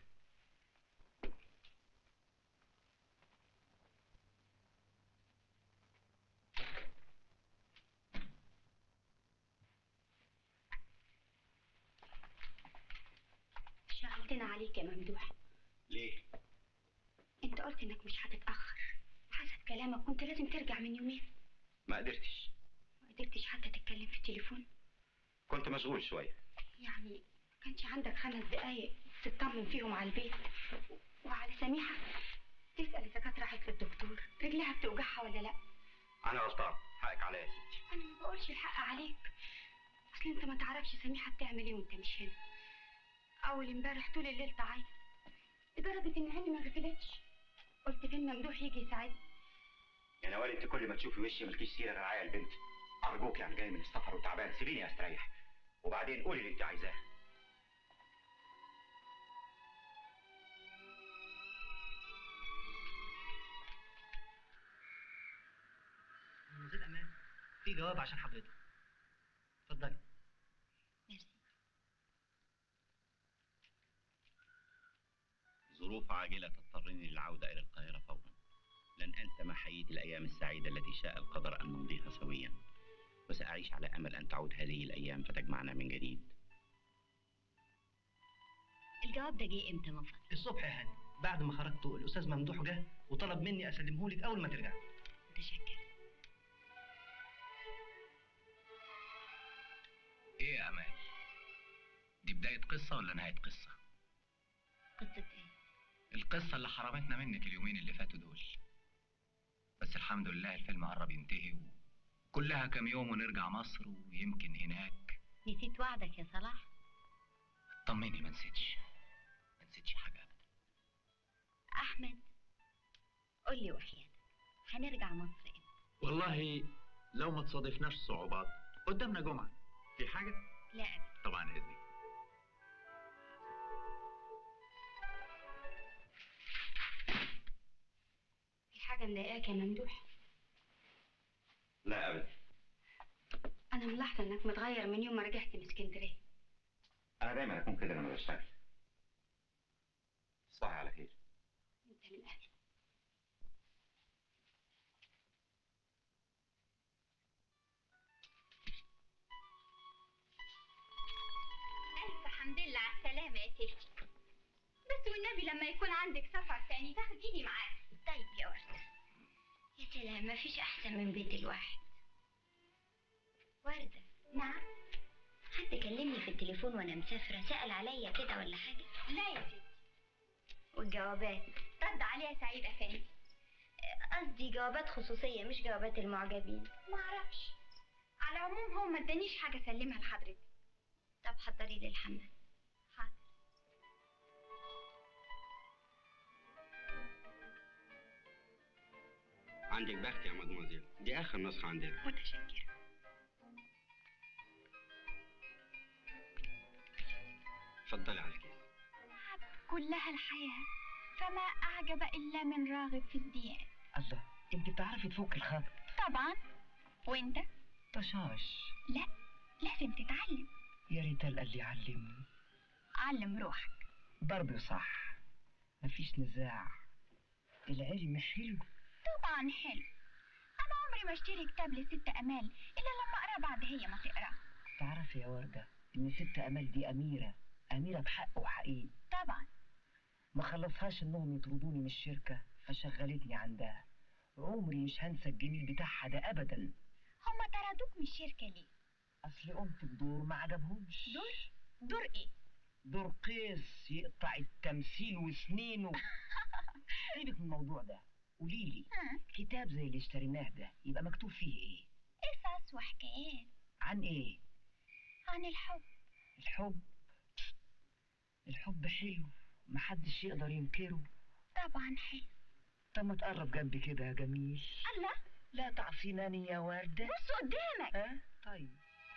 شغلتنا عليك يا ممدوح ليه انت قلت انك مش هتتاخر حسب كلامك كنت لازم ترجع من يومين ما قدرتش ما قدرتش حتى تتكلم في التليفون كنت مشغول شويه يعني ما كانش عندك خمس دقايق تطمن فيهم على البيت وعلى سميحه تسال اذا كانت راحت للدكتور رجليها بتوجعها ولا لا انا غلطان حقك عليا يا ستي انا ما بقولش الحق عليك اصل انت ما تعرفش سميحه بتعمل ايه وانت مش هنا اول امبارح طول الليل تعيط لدرجه ان عيني ما غفلتش قلت فين ممدوح يجي يساعدني يا نوال انت كل ما تشوفي وشي مالكيش سيره رعايه البنت ارجوك يعني جاي من السفر وتعبان سيبيني استريح وبعدين قولي اللي انت عايزاه مدير امان في جواب عشان حضرتك اتفضلي ظروف عاجلة تضطرني للعودة إلى القاهرة فورا لن أنسى ما حييت الأيام السعيدة التي شاء القدر أن نمضيها سويا وسأعيش على أمل أن تعود هذه الأيام فتجمعنا من جديد الجواب ده جه امتى مفضل الصبح يا هاني بعد ما خرجت الاستاذ ممدوح جه وطلب مني اسلمه لك اول ما ترجع متشكر ايه يا امال دي بدايه قصه ولا نهايه قصه قصة ايه القصه اللي حرمتنا منك اليومين اللي فاتوا دول بس الحمد لله الفيلم قرب ينتهي وكلها كام يوم ونرجع مصر ويمكن هناك نسيت وعدك يا صلاح طمني ما نسيتش ما نسيتش حاجه ابدا احمد قول لي وحياتك هنرجع مصر امتى والله لو ما تصادفناش صعوبات قدامنا جمعة في حاجة؟ لا ابدا طبعا إذنك في حاجه مضايقاك يا ممدوح لا أبدا انا ملاحظه انك متغير من يوم ما رجعت من اسكندريه أنا دايما أكون كده لما بشتغل تصبحي على خير انت من اهلي ألف حمد لله على السلامة يا ستي بس والنبي لما يكون عندك سفر تاني تاخد إيدي معاك طيب يا وردة يا سلام مفيش أحسن من بيت الواحد وردة نعم حد كلمني في التليفون وأنا مسافرة سأل عليا كده ولا حاجة لا يا ستي والجوابات رد عليها سعيد أفندي قصدي جوابات خصوصية مش جوابات المعجبين معرفش على العموم هو ما ادانيش حاجة أسلمها لحضرتك طب حضري لي الحمام حاضر عندك بخت يا مدموزيل دي آخر نسخة عندنا متشكرة اتفضلي على الكيس كلها الحياة فما أعجب إلا من راغب في الديان الله انت بتعرفي تفك الخط طبعا وانت طشاش لا لازم تتعلم يا ريت اللي يعلمني علم روحك ضرب صح مفيش نزاع العلم حلو طبعا حلو أنا عمري ما اشتري كتاب لست أمال إلا لما أقرأ بعد هي ما تقرأ تعرفي يا وردة إن ست أمل دي أميرة أميرة بحق وحقيقي طبعا ما خلصهاش إنهم يطردوني من الشركة فشغلتني عندها عمري مش هنسى الجميل بتاعها ده أبدا هما طردوك من الشركة ليه؟ أصل قمت بدور ما عجبهمش دور؟ دور إيه؟ دور قيس يقطع التمثيل وسنينه سيبك من الموضوع ده قولي لي كتاب زي اللي اشتريناه ده يبقى مكتوب فيه ايه قصص وحكايات عن ايه عن الحب الحب الحب حلو محدش يقدر ينكره طبعا حلو طب ما تقرب جنبي كده يا جميل الله لا تعصيناني يا وردة بص قدامك ها طيب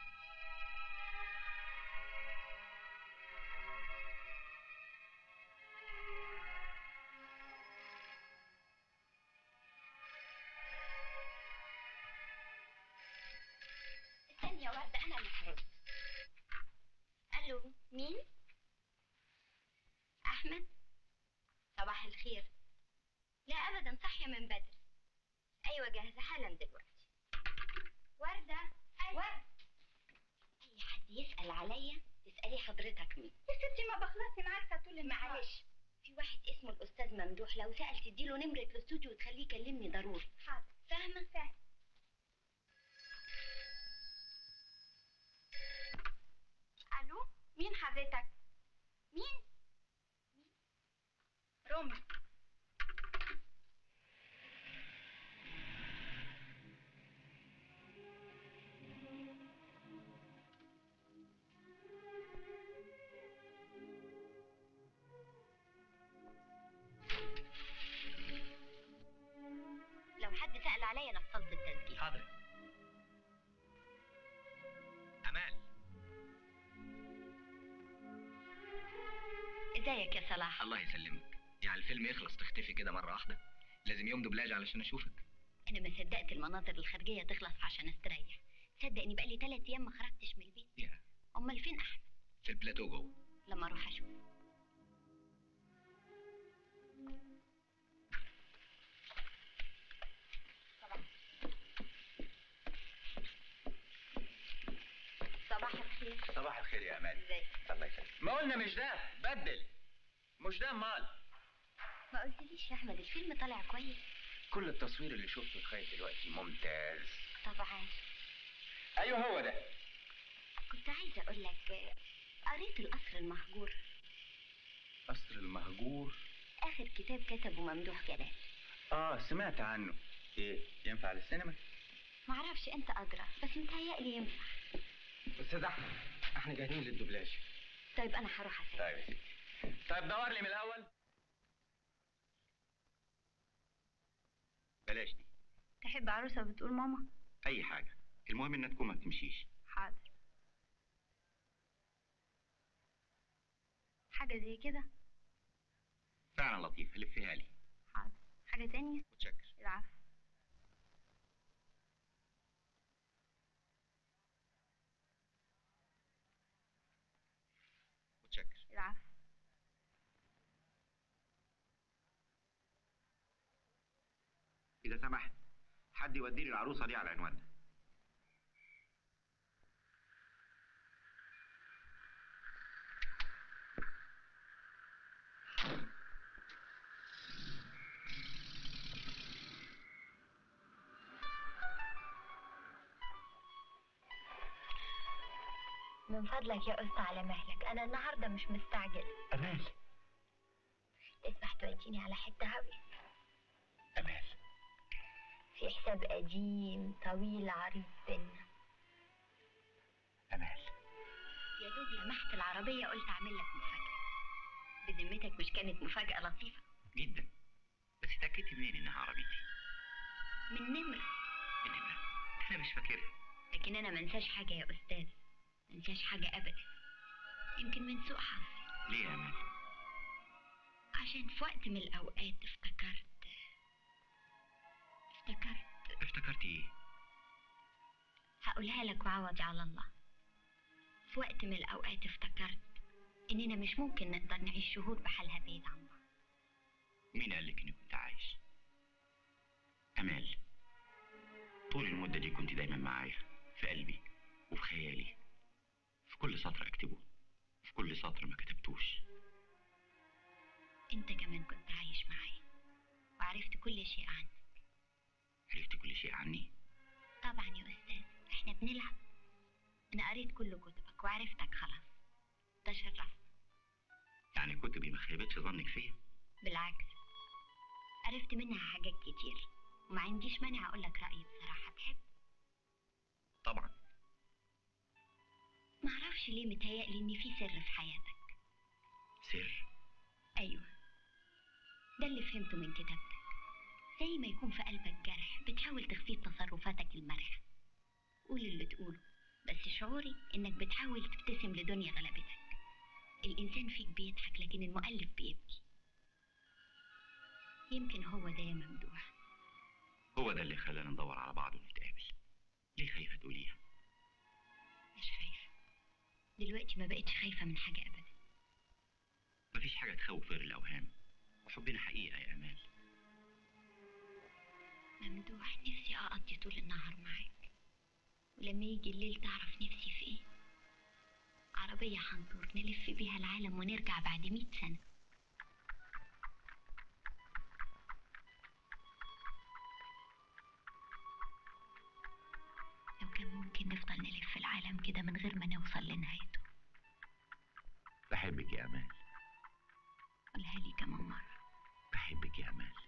استني يا وردة أنا اللي هرد ألو مين؟ أحمد صباح الخير لا أبدا صحية من بدري أيوة جاهزة حالا دلوقتي وردة وردة أي حد يسأل عليا تسألي حضرتك مين يا ستي ما بخلصي معاك طول النهار معلش في واحد اسمه الأستاذ ممدوح لو سأل تديله نمرة الاستوديو وتخليه يكلمني ضروري حاضر فاهمة؟ فاهمة الو مين حضرتك مين رومي لو حد سأل عليا انا فصلت التسجيل حاضر امال ازيك يا صلاح الله يسلمك يعني الفيلم يخلص تختفي كده مره واحده لازم يوم دوبلاج علشان اشوفك انا ما صدقت المناظر الخارجيه تخلص عشان استريح تصدق اني بقالي ثلاث ايام ما خرجتش من البيت يا امال فين احمد في البلاتو جوه لما اروح اشوف صباح الخير صباح الخير يا امال ازيك الله يسلمك ما قلنا مش ده بدل مش ده امال ما قلتليش يا احمد الفيلم طالع كويس كل التصوير اللي شفته لغايه دلوقتي ممتاز طبعا ايوه هو ده كنت عايزه اقول لك آه، قريت القصر المهجور قصر المهجور اخر كتاب كتبه ممدوح جلال اه سمعت عنه ايه ينفع للسينما معرفش انت ادرى بس متهيألي ينفع استاذ احمد احنا جاهزين للدوبلاج طيب انا هروح اسال طيب طيب دور لي من الاول بلاش دي تحب عروسه بتقول ماما اي حاجه المهم انها تكون ما بتمشيش حاضر حاجه زي كده فعلا لطيفه لفيها لي حاضر حاجه تانية متشكر العفو متشكر العفو اذا سمحت حد يودي لي العروسه دي على عنوانها من فضلك يا أسطى على مهلك أنا النهاردة مش مستعجل امال تسمح توديني على حتة هاوية امال في حساب قديم طويل عريض بينا امال يا دوب لمحت العربية قلت أعمل لك مفاجأة بذمتك مش كانت مفاجأة لطيفة جدا بس اتاكدت منين انها عربيتي من نمرة النمره انا مش فاكرها لكن أنا منساش حاجة يا أستاذ منساش حاجة أبدا يمكن من سوء حظي ليه يا امال عشان في وقت من الأوقات افتكرت افتكرت افتكرتي ايه هقولها لك وعوضي على الله في وقت من الأوقات افتكرت إننا مش ممكن نقدر نعيش شهور بحالها بعيد عن بعض مين قال لك اني كنت عايش امال طول المده دي كنت دايما معايا في قلبي وفي خيالي في كل سطر اكتبه في كل سطر ما كتبتوش أنت كمان كنت عايش معايا وعرفت كل شيء عنك عرفت كل شيء عني طبعا يا أستاذ إحنا بنلعب أنا قريت كل كتبك وعرفتك خلاص تشرف يعني كتبي ما خيبتش ظنك فيا بالعكس عرفت منها حاجات كتير وما عنديش مانع اقول لك رايي بصراحه تحب طبعا معرفش ليه متهيألي ان في سر في حياتك سر ايوه ده اللي فهمته من كتابتك زي ما يكون في قلبك جرح بتحاول تخفيه بتصرفاتك المرحة قول اللي تقوله بس شعوري انك بتحاول تبتسم لدنيا غلبتك الانسان فيك بيضحك لكن المؤلف بيبكي يمكن هو ده يا ممدوح هو ده اللي خلانا ندور على بعض ونتقابل ليه خايفة تقوليها مش خايفة دلوقتي ما بقتش خايفة من حاجة ابدا مفيش حاجة تخوف غير الأوهام وحبنا حقيقة يا أمال ممدوح نفسي اقضي طول النهار معاك ولما يجي الليل تعرف نفسي في ايه عربية حنطور نلف بيها العالم ونرجع بعد مئة سنة لو كان ممكن نفضل نلف العالم كده من غير ما نوصل لنهايته بحبك يا أمال قولها لي كمان مرة بحبك يا أمال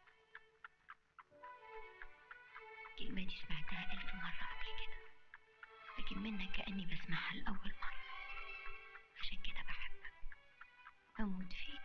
الكلمة دي سمعتها ألف مرة قبل كده لكن منك كأني بسمعها لأول مرة عشان كده بحبك بموت فيك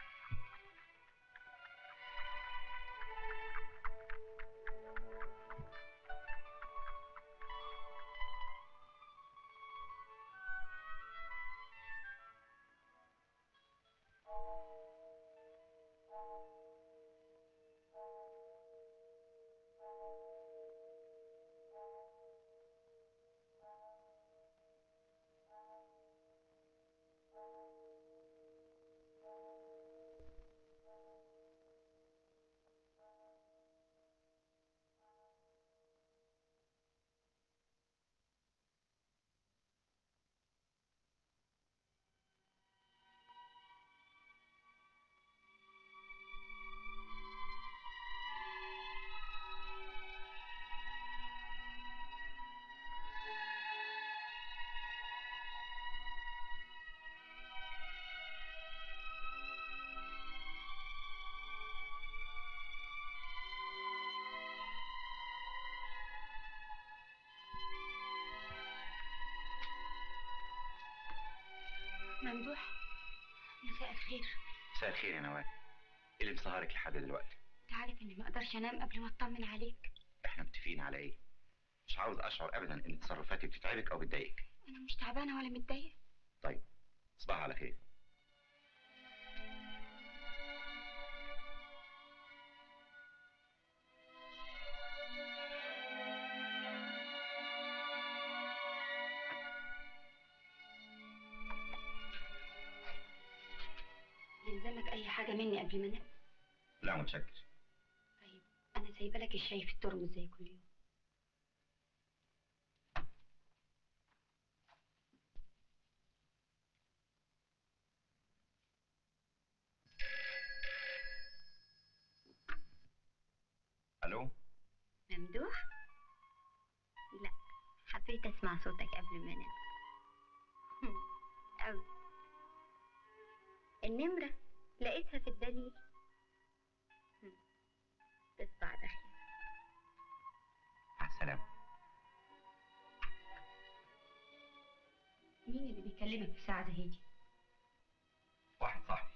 ممدوح مساء الخير مساء الخير يا نوال إيه اللي مسهرك لحد دلوقتي انت عارف اني ما اقدرش انام قبل ما اطمن عليك احنا متفقين على ايه مش عاوز اشعر ابدا ان تصرفاتي بتتعبك او بتضايقك انا مش تعبانه ولا متضايقه طيب تصبح على خير يلزمك اي حاجه مني قبل ما انام لا متشكر طيب انا سايبه لك الشاي في الترمس زي كل يوم الو ممدوح لا حبيت اسمع صوتك قبل ما انام أوي النمرة لقيتها في الدليل هم. تصبح على خير مع السلامه مين اللي بيكلمك في ساعة زي دي؟ واحد صاحبي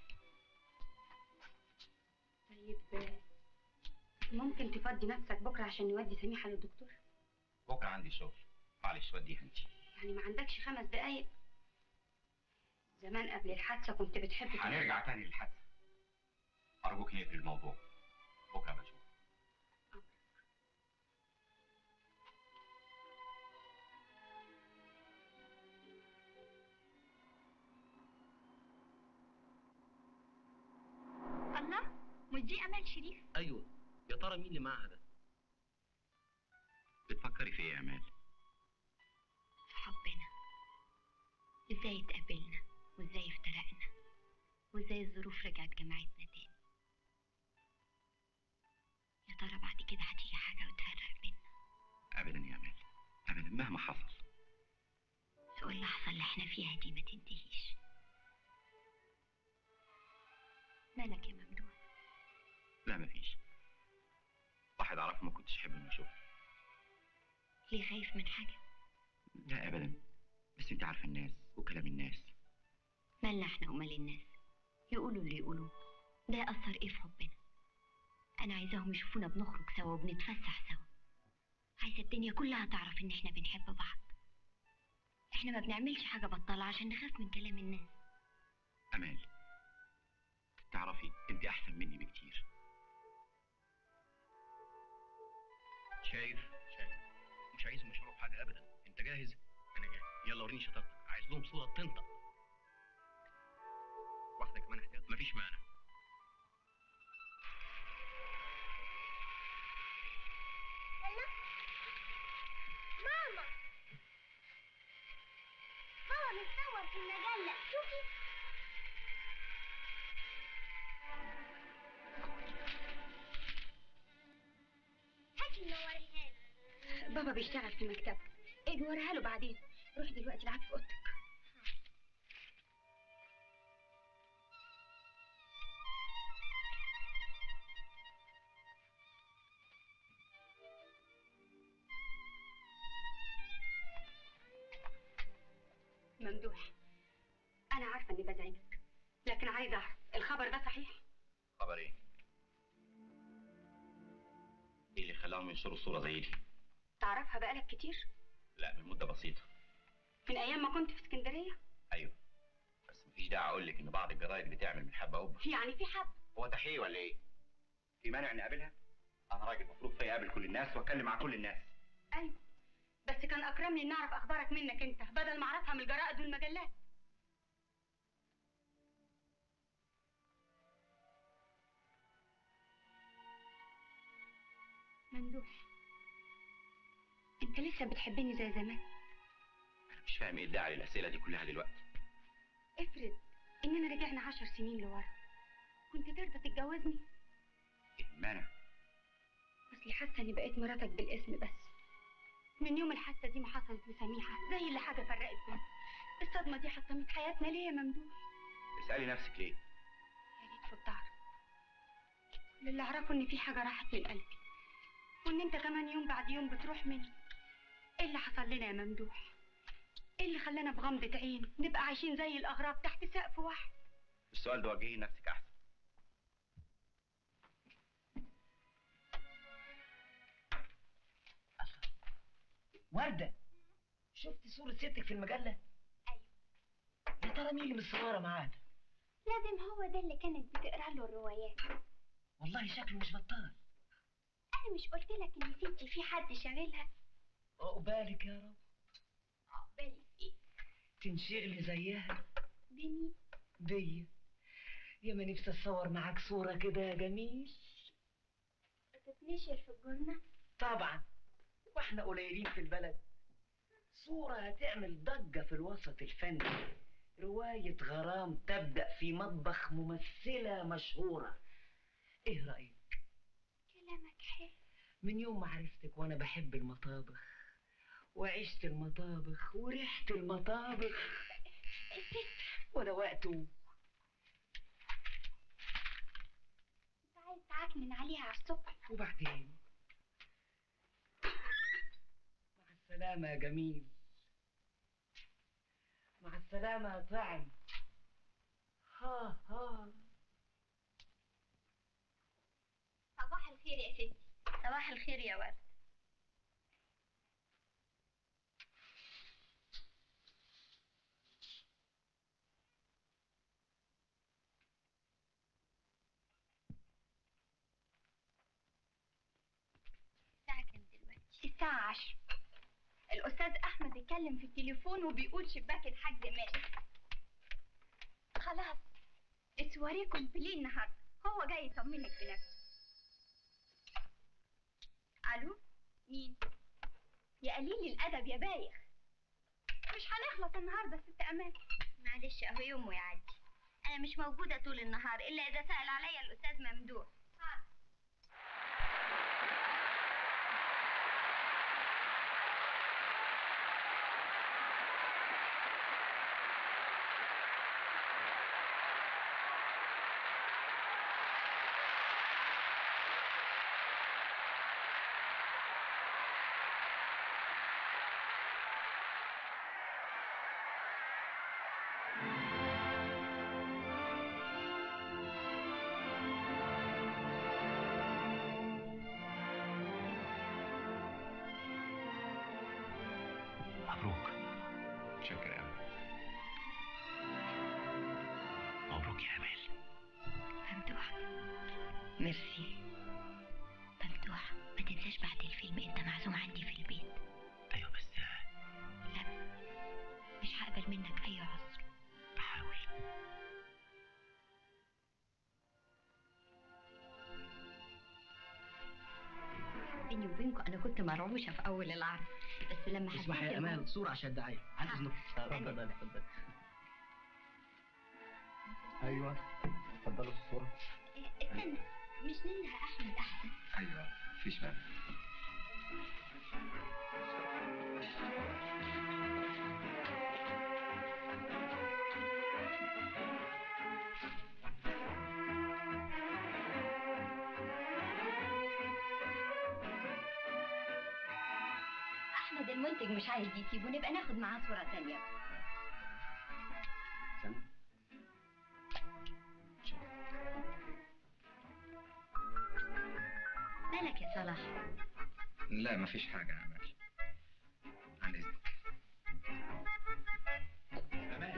طيب ممكن تفضي نفسك بكرة عشان نودي سميحة للدكتور؟ بكره عندي شغل معلش وديها انت يعني ما عندكش خمس دقايق؟ زمان قبل الحادثة كنت بتحب تروح- هنرجع تاني للحادثه ارجوك نقفل الموضوع بكره بشوف الله مش دي امال شريف ايوه يا ترى مين اللي معاها ده بتفكري في ايه يا امال في حبنا ازاي اتقابلنا وازاي افترقنا وازاي الظروف رجعت جمعتنا تاني يا ترى بعد كده هتيجي حاجة وتفرق بينا ابدا يا امال ابدا مهما حصل لو اللحظة اللي احنا فيها دي ما تنتهيش مالك يا ممدوح لا مفيش ليه خايف من حاجة لا ابدا بس انت عارفه الناس وكلام الناس مالنا احنا ومال الناس يقولوا اللي يقولوه ده يأثر ايه في حبنا انا عايزاهم يشوفونا بنخرج سوا وبنتفسح سوا عايزة الدنيا كلها تعرف ان احنا بنحب بعض احنا ما بنعملش حاجة بطالة عشان نخاف من كلام الناس امال تعرفي انت احسن مني بكتير شايف شايف مش عايزهم يشعروا بحاجه ابدا انت جاهز انا جاهز يلا وريني شطارتك عايز لهم صوره تنطق واحده كمان احتياط مفيش مانع ماما ماما نتصور في المجلة شوفي هاتي نوريها لي بابا بيشتغل في مكتبه اجي وريها له بعدين روح دلوقتي العب في اوضتك ممدوح انا عارفه اني بزعجك لكن عايزه اعرف الخبر ده صحيح خبر ايه ايه اللي خلاهم ينشروا صوره زي دي تعرفها بقالك كتير لا من مده بسيطه من ايام ما كنت في اسكندريه ايوه بس مفيش داعي اقول لك ان بعض الجرايد بتعمل من حبه قبه يعني في حد هو تحقيق ولا ايه في مانع اني اقابلها انا راجل المفروض فيا اقابل كل الناس واتكلم مع كل الناس ايوه بس كان اكرمني ان اعرف اخبارك منك انت بدل ما اعرفها من الجرائد والمجلات ممدوح انت لسه بتحبني زي زمان انا مش فاهم ايه الداعي للاسئله دي كلها دلوقتي افرض اننا رجعنا عشر سنين لورا كنت ترضى تتجوزني ايه المانع اصلي حاسه اني بقيت مراتك بالاسم بس من يوم الحادثه دي ما حصلت لسميحه زي اللي حاجه فرقت بينا الصدمه دي حطمت حياتنا ليه يا ممدوح اسالي نفسك ليه يا ريت كنت اعرف كل اللي اعرفه ان في حاجه راحت من قلبي وان انت كمان يوم بعد يوم بتروح مني ايه اللي حصل لنا يا ممدوح ايه اللي خلانا بغمضة عين نبقى عايشين زي الاغراب تحت سقف واحد السؤال ده وجهيه لنفسك احسن وردة شفت صورة ستك في المجلة؟ أيوة يا ترى مين اللي متصورة معانا؟ لازم هو ده اللي كانت بتقرا له الروايات والله شكله مش بطال انا مش قلت لك ان ستي في حد شاغلها عقبالك يا رب عقبالي في ايه تنشغلي زيها بني بيا يا ما نفسي اتصور معاك صورة كده يا جميل بتتنشر في الجورنال طبعا واحنا قليلين في البلد صورة هتعمل ضجة في الوسط الفني رواية غرام تبدأ في مطبخ ممثلة مشهورة ايه رأيك؟ كلامك حلو من يوم ما عرفتك وانا بحب المطابخ وعشت المطابخ وريحة المطابخ ولا وقته انت عايز تعكنن عليها على الصبح وبعدين مع السلامة يا جميل مع السلامة يا طعم ها ها صباح الخير يا ستي صباح الخير يا ورد الساعة كام دلوقتي؟ الساعة عشر الأستاذ أحمد اتكلم في التليفون وبيقول شباك الحاج مالك خلاص السواريه كومبلي النهاردة هو جاي يطمنك بنفسه ألو مين؟ يا قليل الأدب يا بايخ مش هنخلص النهاردة ست أمان معلش اهو يوم ويعدي انا مش موجودة طول النهار الا اذا سأل عليا الاستاذ ممدوح ميرسي ممدوح ما تنساش بعد الفيلم انت معزوم عندي في البيت ايوه بس لا مش هقبل منك اي عذر بحاول بيني وبينكم انا كنت مرعوشه في اول العرض بس لما حسيت اسمح يا إنه- امان صورة عشان الدعاية عن اذنك اتفضل اتفضل ايوه اتفضلوا الصورة استنى مش ننده احمد احسن ايوه مفيش مانع احمد المنتج مش عايز يسيبه نبقى ناخد معاه صوره تانية مالك يا صلاح لا مفيش حاجة يا أمال عن إذنك أمال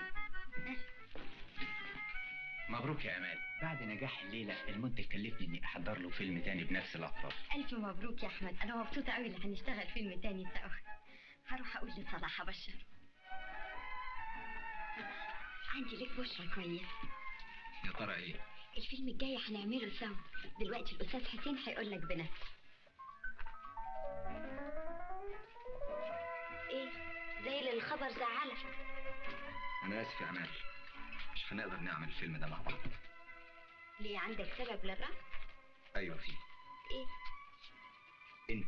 مبروك يا أمال بعد نجاح الليلة المنتج كلفني إني أحضر له فيلم تاني بنفس الأبطال الف مبروك يا احمد انا مبسوطه قوي اللي هنشتغل فيلم تاني سوا هروح اقول لصلاح ابشر عندي لك بشرة كويس يا ترى إيه؟ الفيلم الجاي هنعمله سوا دلوقتي الاستاذ حسين هيقول لك بنفسه ايه زي اللي الخبر زعلك أنا آسف يا أمال مش هنقدر نعمل الفيلم ده مع بعض ليه عندك سبب للرفض أيوة فيه ايه أنت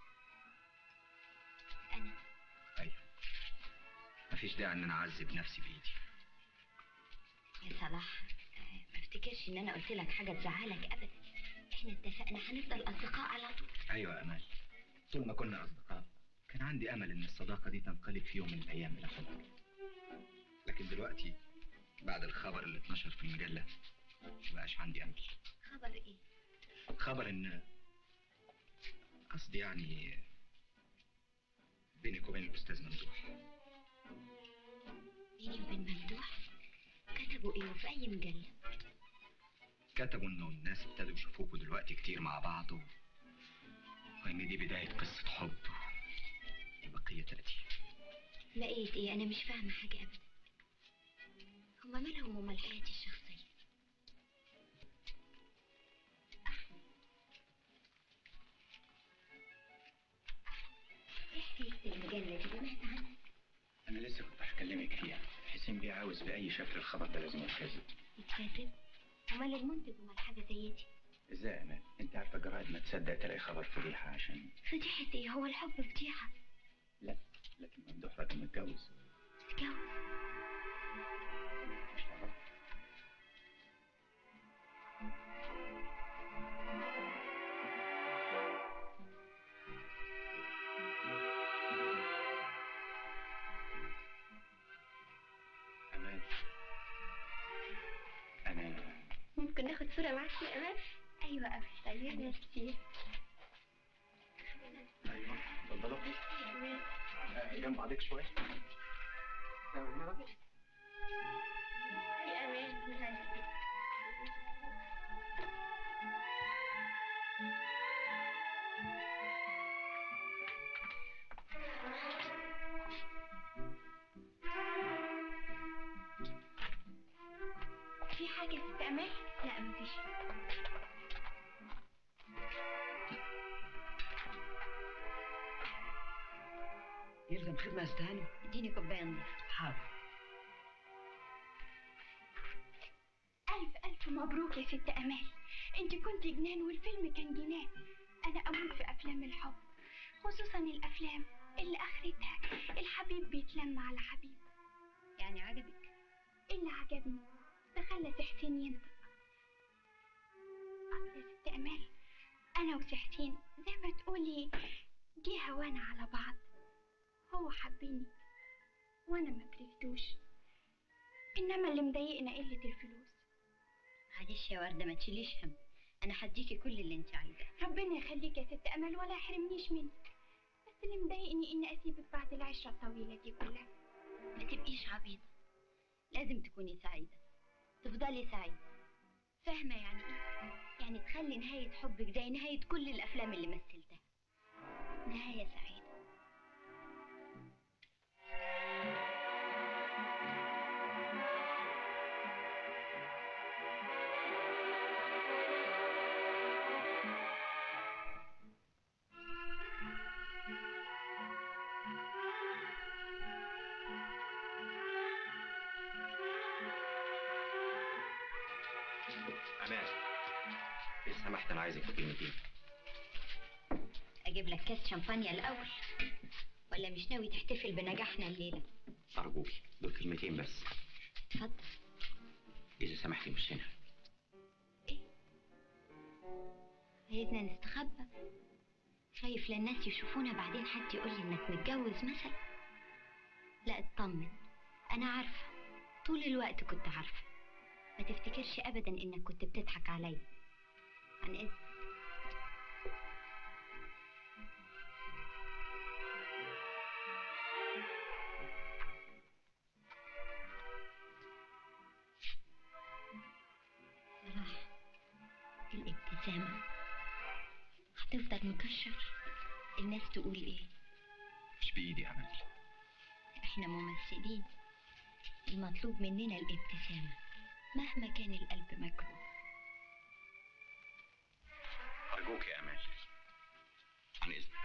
انا أيوة مفيش داعي إن أنا أعذب نفسي بإيدي يا صلاح آه، ما افتكرش ان انا قلت لك حاجه تزعلك ابدا احنا اتفقنا هنفضل اصدقاء على طول أيوة يا أمال طول ما كنا أصدقاء كان عندي أمل إن الصداقة دي تنقلب في يوم من الأيام إلى حب لكن دلوقتي بعد الخبر اللي اتنشر في المجلة مبقاش عندي أمل خبر ايه خبر إن قصدي يعني بينك وبين الأستاذ ممدوح بيني وبين ممدوح كتبوا ايه في اي مجله كتبوا إنه الناس ابتدوا يشوفوكوا دلوقتي كتير مع بعض و... وإن دي بداية قصة حب البقية تأتي لقيت ايه انا مش فاهمه حاجه ابدا هما مالهم ومال حياتي الشخصيه ايه حكايه المجله دي سمعت عنها أنا لسه كنت هكلمك فيها حسين بيه عاوز بأي شكل الخبر ده لازم يتكذب يتكذب ومال المنتج ومال حاجه زي دي إزاي يا أمال؟ أنت عارفة الجرايد ما تصدق تلاقي خبر فضيحة عشان فضيحه ايه هو الحب فضيحه لا لكن ممدوح راجل متجوز اتجوز مش تعرف أمال أنا ممكن ناخد صوره معاك يا امان ايوه قوي طيب ميرسي ايوه اتفضلوا آه، جنب بعضك شويه يا امان في حاجه يا ست امان لا مفيش يلزم خدمة يا استهاني اديني كوبايه نضيفه حاضر ألف ألف مبروك يا ست أمال أنت كنت جنان والفيلم كان جنان أنا أموت في أفلام الحب خصوصا الأفلام اللي آخرتها الحبيب بيتلم على حبيب يعني عجبك اللي عجبني ده خلى حسين ينطق آه، يا ست أمال أنا وسحتين زي ما تقولي جه هوانا على بعض هو حبني وأنا ما كرهتوش إنما اللي مضايقنا قلة الفلوس معلش يا ورده ما تشيليش هم انا هديكي كل اللي انت عايزاه ربنا يخليك يا ست أمل ولا يحرمنيش منك بس اللي مضايقني إني أسيبك بعد العشرة الطويلة دي كلها ما تبقيش عبيطه لازم تكوني سعيده تفضلي سعيده فاهمة يعني ايه؟ يعني تخلي نهاية حبك زي نهاية كل الأفلام اللي مثلتها نهاية سعيدة أمان إذا سمحت أنا عايزك في كلمتين أجيب لك كاس شمبانيا الأول ولا مش ناوي تحتفل بنجاحنا الليلة أرجوك دول كلمتين بس اتفضل إذا سمحتي مش هنا عايزنا نستخبى خايف لا الناس يشوفونا بعدين حد يقول لي انك متجوز مثلا لا اطمن انا عارفه طول الوقت كنت عارفه ما تفتكرش ابدا انك كنت بتضحك عليا عن اذن صراحة الابتسامة هتفضل مكشر الناس تقول ايه مش بإيدي يا أمل احنا ممثلين المطلوب مننا الابتسامة مهما كان القلب مكروه أرجوك يا أمال عن إذنك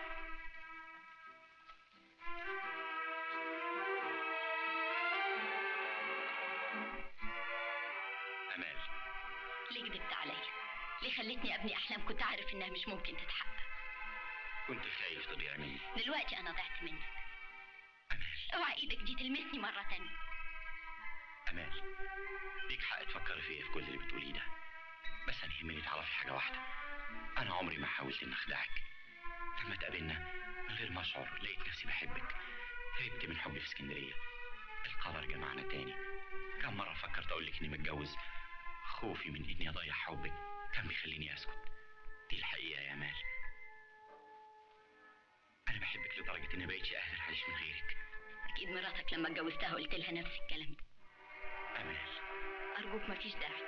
أمال ليه كدبت عليا ليه خلتني ابني احلام كنت عارف انها مش ممكن تتحقق كنت خايف تضيع مني دلوقتي انا ضعت منك اوعى ايدك دي تلمسني مرة تانية أمال ليك حق تفكري فيا في كل اللي بتقوليه ده بس أنا يهمني تعرفي حاجة واحدة أنا عمري ما حاولت إن أخدعك لما اتقابلنا من غير ما أشعر لقيت نفسي بحبك هربت من حبي في اسكندرية القدر جمعنا تاني كم مرة فكرت أقول لك إني متجوز خوفي من إني أضيع حبك كان بيخليني أسكت دي الحقيقة يا أمال أنا بحبك لدرجة إني بقيتش قادر أعيش من غيرك اكيد مراتك لما اتجوزتها قلت لها نفس الكلام ده أمال ارجوك مفيش داعي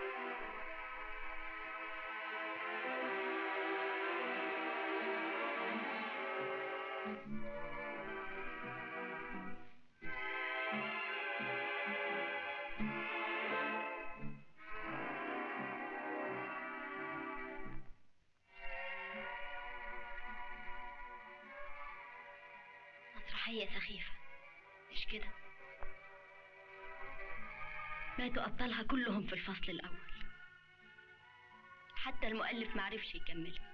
مسرحية سخيفة مش كده ماتوا أبطالها كلهم في الفصل الأول حتى المؤلف معرفش يكملها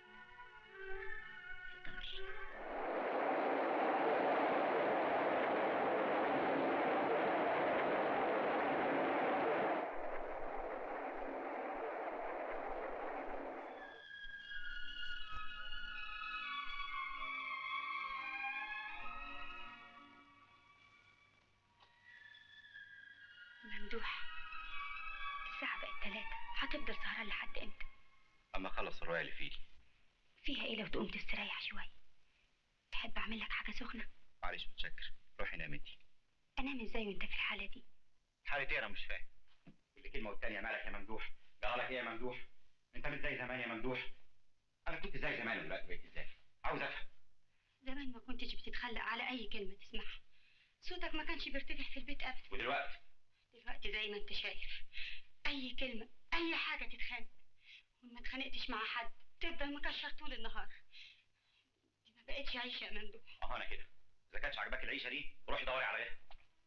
ممدوح الساعة بقت تلاتة هتفضل سهران لحد امتى؟ أما أخلص الرواية اللي في إيدي فيها ايه لو تقوم تستريح شوية؟ تحب اعمل لك حاجة سخنة؟ معلش متشكر روحي نامي انتي انام ازاي وانت في الحالة دي؟ حالة إيه أنا مش فاهم كل كلمة والتانية مالك يا ممدوح جرالك إيه يا ممدوح أنت مش زي زمان يا ممدوح أنا كنت زي زمان ودلوقتي بقيت إزاي عاوز أفهم زمان ما كنتش بتتخلق على اي كلمة تسمعها صوتك ما كانش بيرتفع في البيت ابدا ودلوقتي دلوقتي زي ما انت شايف اي كلمة اي حاجة تتخانق وما اتخانقتش مع حد تفضل مكشر طول النهار دي ما بقتش عيشة يا ممدوح أهو أنا كده إذا كانتش عاجباك العيشة دي روحي دوري على غيرها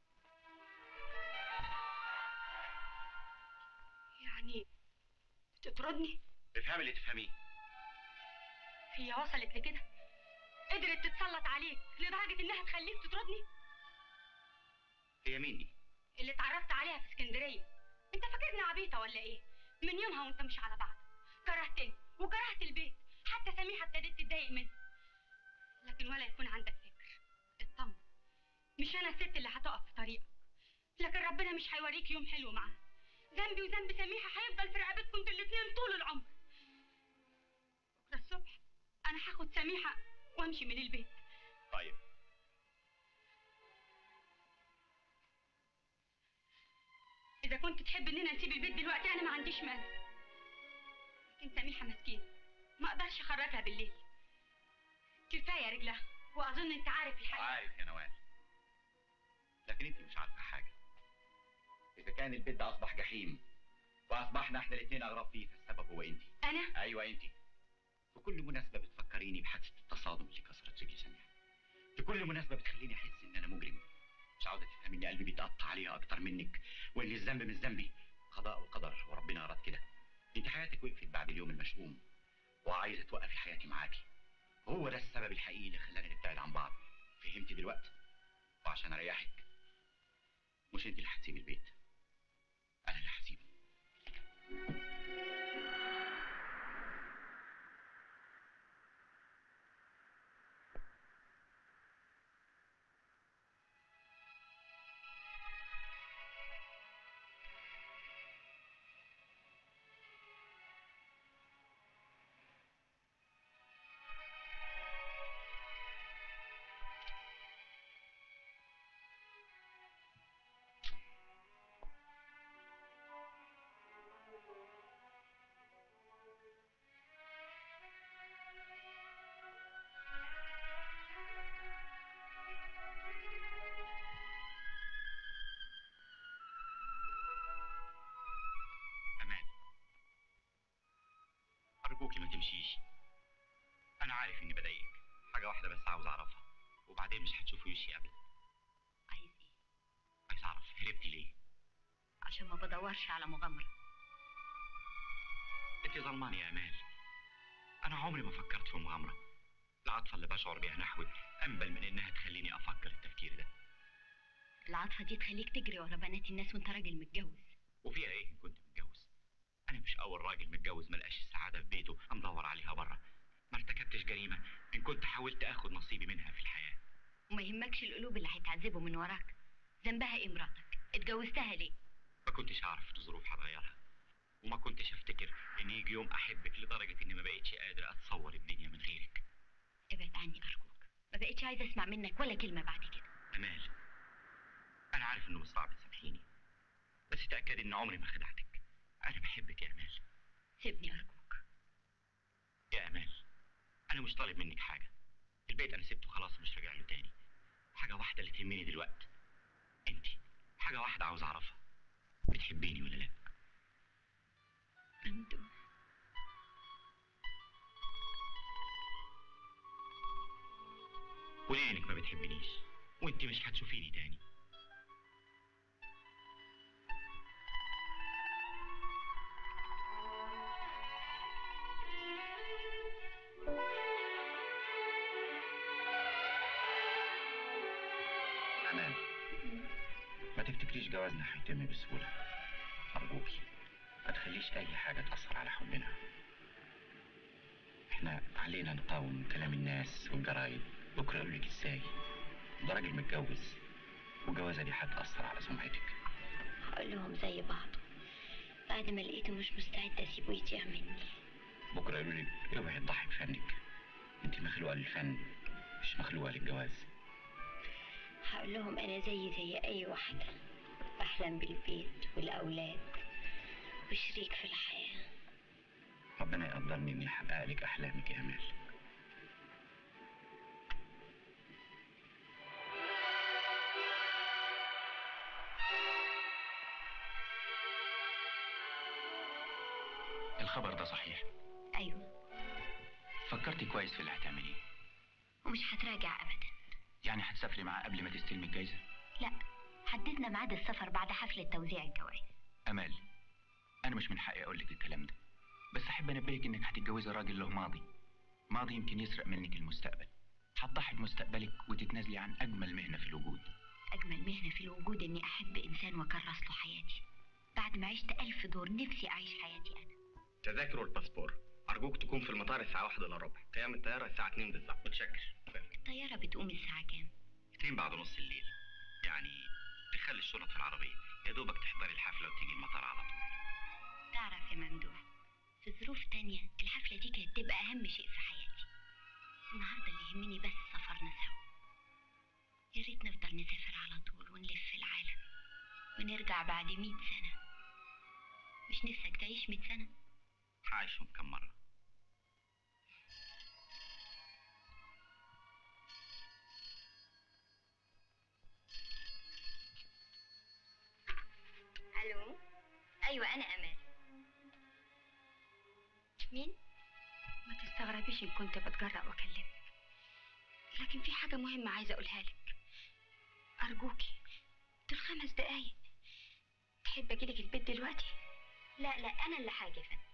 يعني تطردني افهمي اللي تفهميه هي وصلت لكده قدرت تتسلط عليك لدرجة انها تخليك تطردني هي مين دي؟ اللي اتعرفت عليها في اسكندرية انت فاكرني عبيطة ولا ايه من يومها وانت مش على بعض كرهتني وكرهت البيت حتى سميحة ابتدت تتضايق مني لكن ولا يكون عندك فكر اطمن مش انا الست اللي هتقف في طريقك لكن ربنا مش هيوريك يوم حلو معاها ذنبي وذنب سميحة هيفضل في رقبتكم انتوا الاتنين طول العمر بكرة الصبح انا هاخد سميحة وامشي من البيت اذا كنت تحب اننا نسيب البيت دلوقتي انا ما عنديش مانع لكن سميحه مسكينه ما اقدرش اخرجها بالليل كفايه رجلها واظن انت عارف الحقيقه عارف يا نوال لكن انت مش عارفه حاجه اذا كان البيت ده اصبح جحيم واصبحنا احنا الاثنين اغراب فيه فالسبب هو انت انا ايوه انت في كل مناسبه بتفكريني بحادثه التصادم اللي كسرت رجلي سميحه في كل مناسبه بتخليني احس ان انا مجرم مش عاوزه تفهمي ان قلبي بيتقطع عليها اكتر منك وان الذنب مش ذنبي قضاء وقدر وربنا اراد كده انت حياتك وقفت بعد اليوم المشؤوم وعايزه توقفي حياتي معاكي هو ده السبب الحقيقي اللي خلانا نبتعد عن بعض فهمتي دلوقتي وعشان اريحك مش انت اللي هتسيبي البيت انا اللي هسيبه امان ارجوكي ما تمشيش انا عارف اني بضايقك حاجه واحده بس عاوز اعرفها وبعدين مش هتشوفي وشي ابدا عايز ايه عايز اعرف هربتي ليه عشان ما بدورش على مغامره انت ظلمانه يا امال انا عمري ما فكرت في مغامره العاطفه اللي بشعر بيها نحوك انبل من انها تخليني افكر التفكير ده العاطفه دي تخليك تجري ورا بنات الناس وانت راجل متجوز وفيها ايه ان كنت متجوز انا مش اول راجل متجوز ملقاش السعاده في بيته امدور عليها بره ما ارتكبتش جريمه ان كنت حاولت اخد نصيبي منها في الحياه وما يهمكش القلوب اللي هيتعذبوا من وراك ذنبها ايه مراتك اتجوزتها ليه ما كنتش اعرف الظروف هتغيرها وما كنتش افتكر ان يجي يوم احبك لدرجه اني ما بقتش قادر اتصور الدنيا من غيرك ابعد عني ارجوك ما بقتش عايزه اسمع منك ولا كلمه بعد كده امال انا عارف انه مش صعب تسامحيني بس تاكدي ان عمري ما خدعتك انا بحبك يا امال سيبني ارجوك يا امال انا مش طالب منك حاجه البيت انا سبته خلاص مش راجع له تاني حاجه واحده اللي تهمني دلوقتي انت حاجه واحده عاوز اعرفها بتحبيني ولا لا ممدوح قولي لي انك ما بتحبنيش وانت مش هتشوفيني تاني أمان ما تفتكريش جوازنا هيتم بسهولة أرجوكي ما تخليش أي حاجة تأثر على حبنا احنا علينا نقاوم كلام الناس والجرايد بكرة يقولوا لك ازاي ده راجل متجوز والجوازة دي هتأثر على سمعتك هقول لهم زي بعض بعد ما لقيته مش مستعد اسيبه يضيع مني بكرة يقولوا لك اوعي تضحي بفنك انت مخلوقة للفن مش مخلوقة للجواز هقول لهم انا زي زي اي واحده بحلم بالبيت والاولاد وشريك في الحياه ربنا يقدرني اني احقق لك احلامك يا امال الخبر ده صحيح ايوه فكرتي كويس في اللي هتعمليه ومش هتراجع ابدا يعني هتسافري معاه قبل ما تستلمي الجايزة لا حددنا ميعاد السفر بعد حفله توزيع الجوائز امال انا مش من حقي اقول لك الكلام ده بس احب انبهك انك هتتجوزي راجل له ماضي ماضي يمكن يسرق منك المستقبل هتضحي بمستقبلك وتتنازلي عن اجمل مهنه في الوجود اجمل مهنه في الوجود اني احب انسان واكرس له حياتي بعد ما عشت الف دور نفسي اعيش حياتي انا تذاكر والباسبور أرجوك تكون في المطار الساعة واحدة إلا ربع قيام الطيارة الساعة 2 بالظبط متشكر الطياره بتقوم الساعه كام اتنين بعد نص الليل يعني تخلي الشنط في العربيه يا دوبك تحضري الحفله وتيجي المطار على طول تعرف يا ممدوح في ظروف تانية الحفلة دي كانت تبقى أهم شيء في حياتي النهاردة اللي يهمني بس سفرنا سوا يا ريت نفضل نسافر على طول ونلف العالم ونرجع بعد مئة سنة مش نفسك تعيش مئة سنة هعيشهم كم مرة الو ايوه انا امال مين ما تستغربيش إن كنت بتجرأ وأكلمك لكن في حاجة مهمة عايزة أقولها لك أرجوكي دول خمس دقايق تحب أجيلك البيت دلوقتي؟ لا لا انا اللي حاجه يا فندم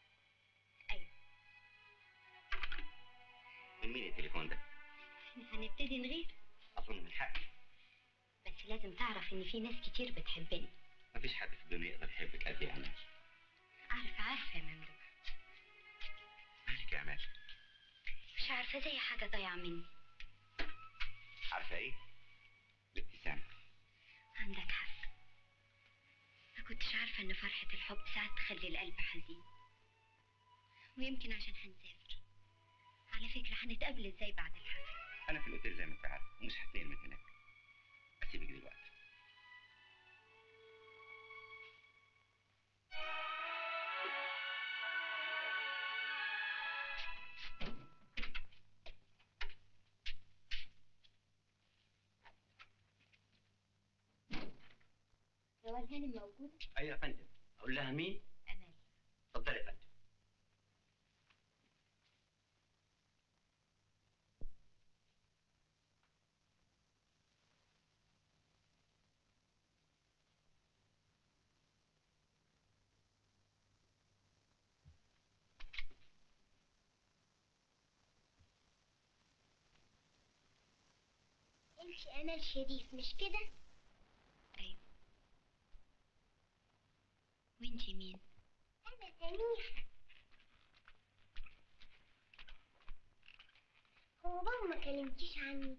من مين التليفون ده؟ هنبتدي نغير أظن من حقي بس لازم تعرف ان في ناس كتير بتحبني مفيش حد في الدنيا يقدر يحبك قد يا أمال عارفه عارفه يا ممدوح مالك يا أمال مش عارفه زي حاجه ضايعه مني عارفة إيه؟ الابتسامة عندك حق ما كنتش عارفه ان فرحه الحب ساعات تخلي القلب حزين ويمكن عشان هنسافر على فكره هنتقابل ازاي بعد الحفله أنا في الأوتيل زي ما أنت عارف ومش هتنقل من هناك أسيبك دلوقتي روان هانم موجوده ايوه يا فندم اقول لها مين امال اتفضلي يا فندم انت امل شريف مش كده ايوه وانتي مين انا سميحه هو بابا ما كلمتيش عني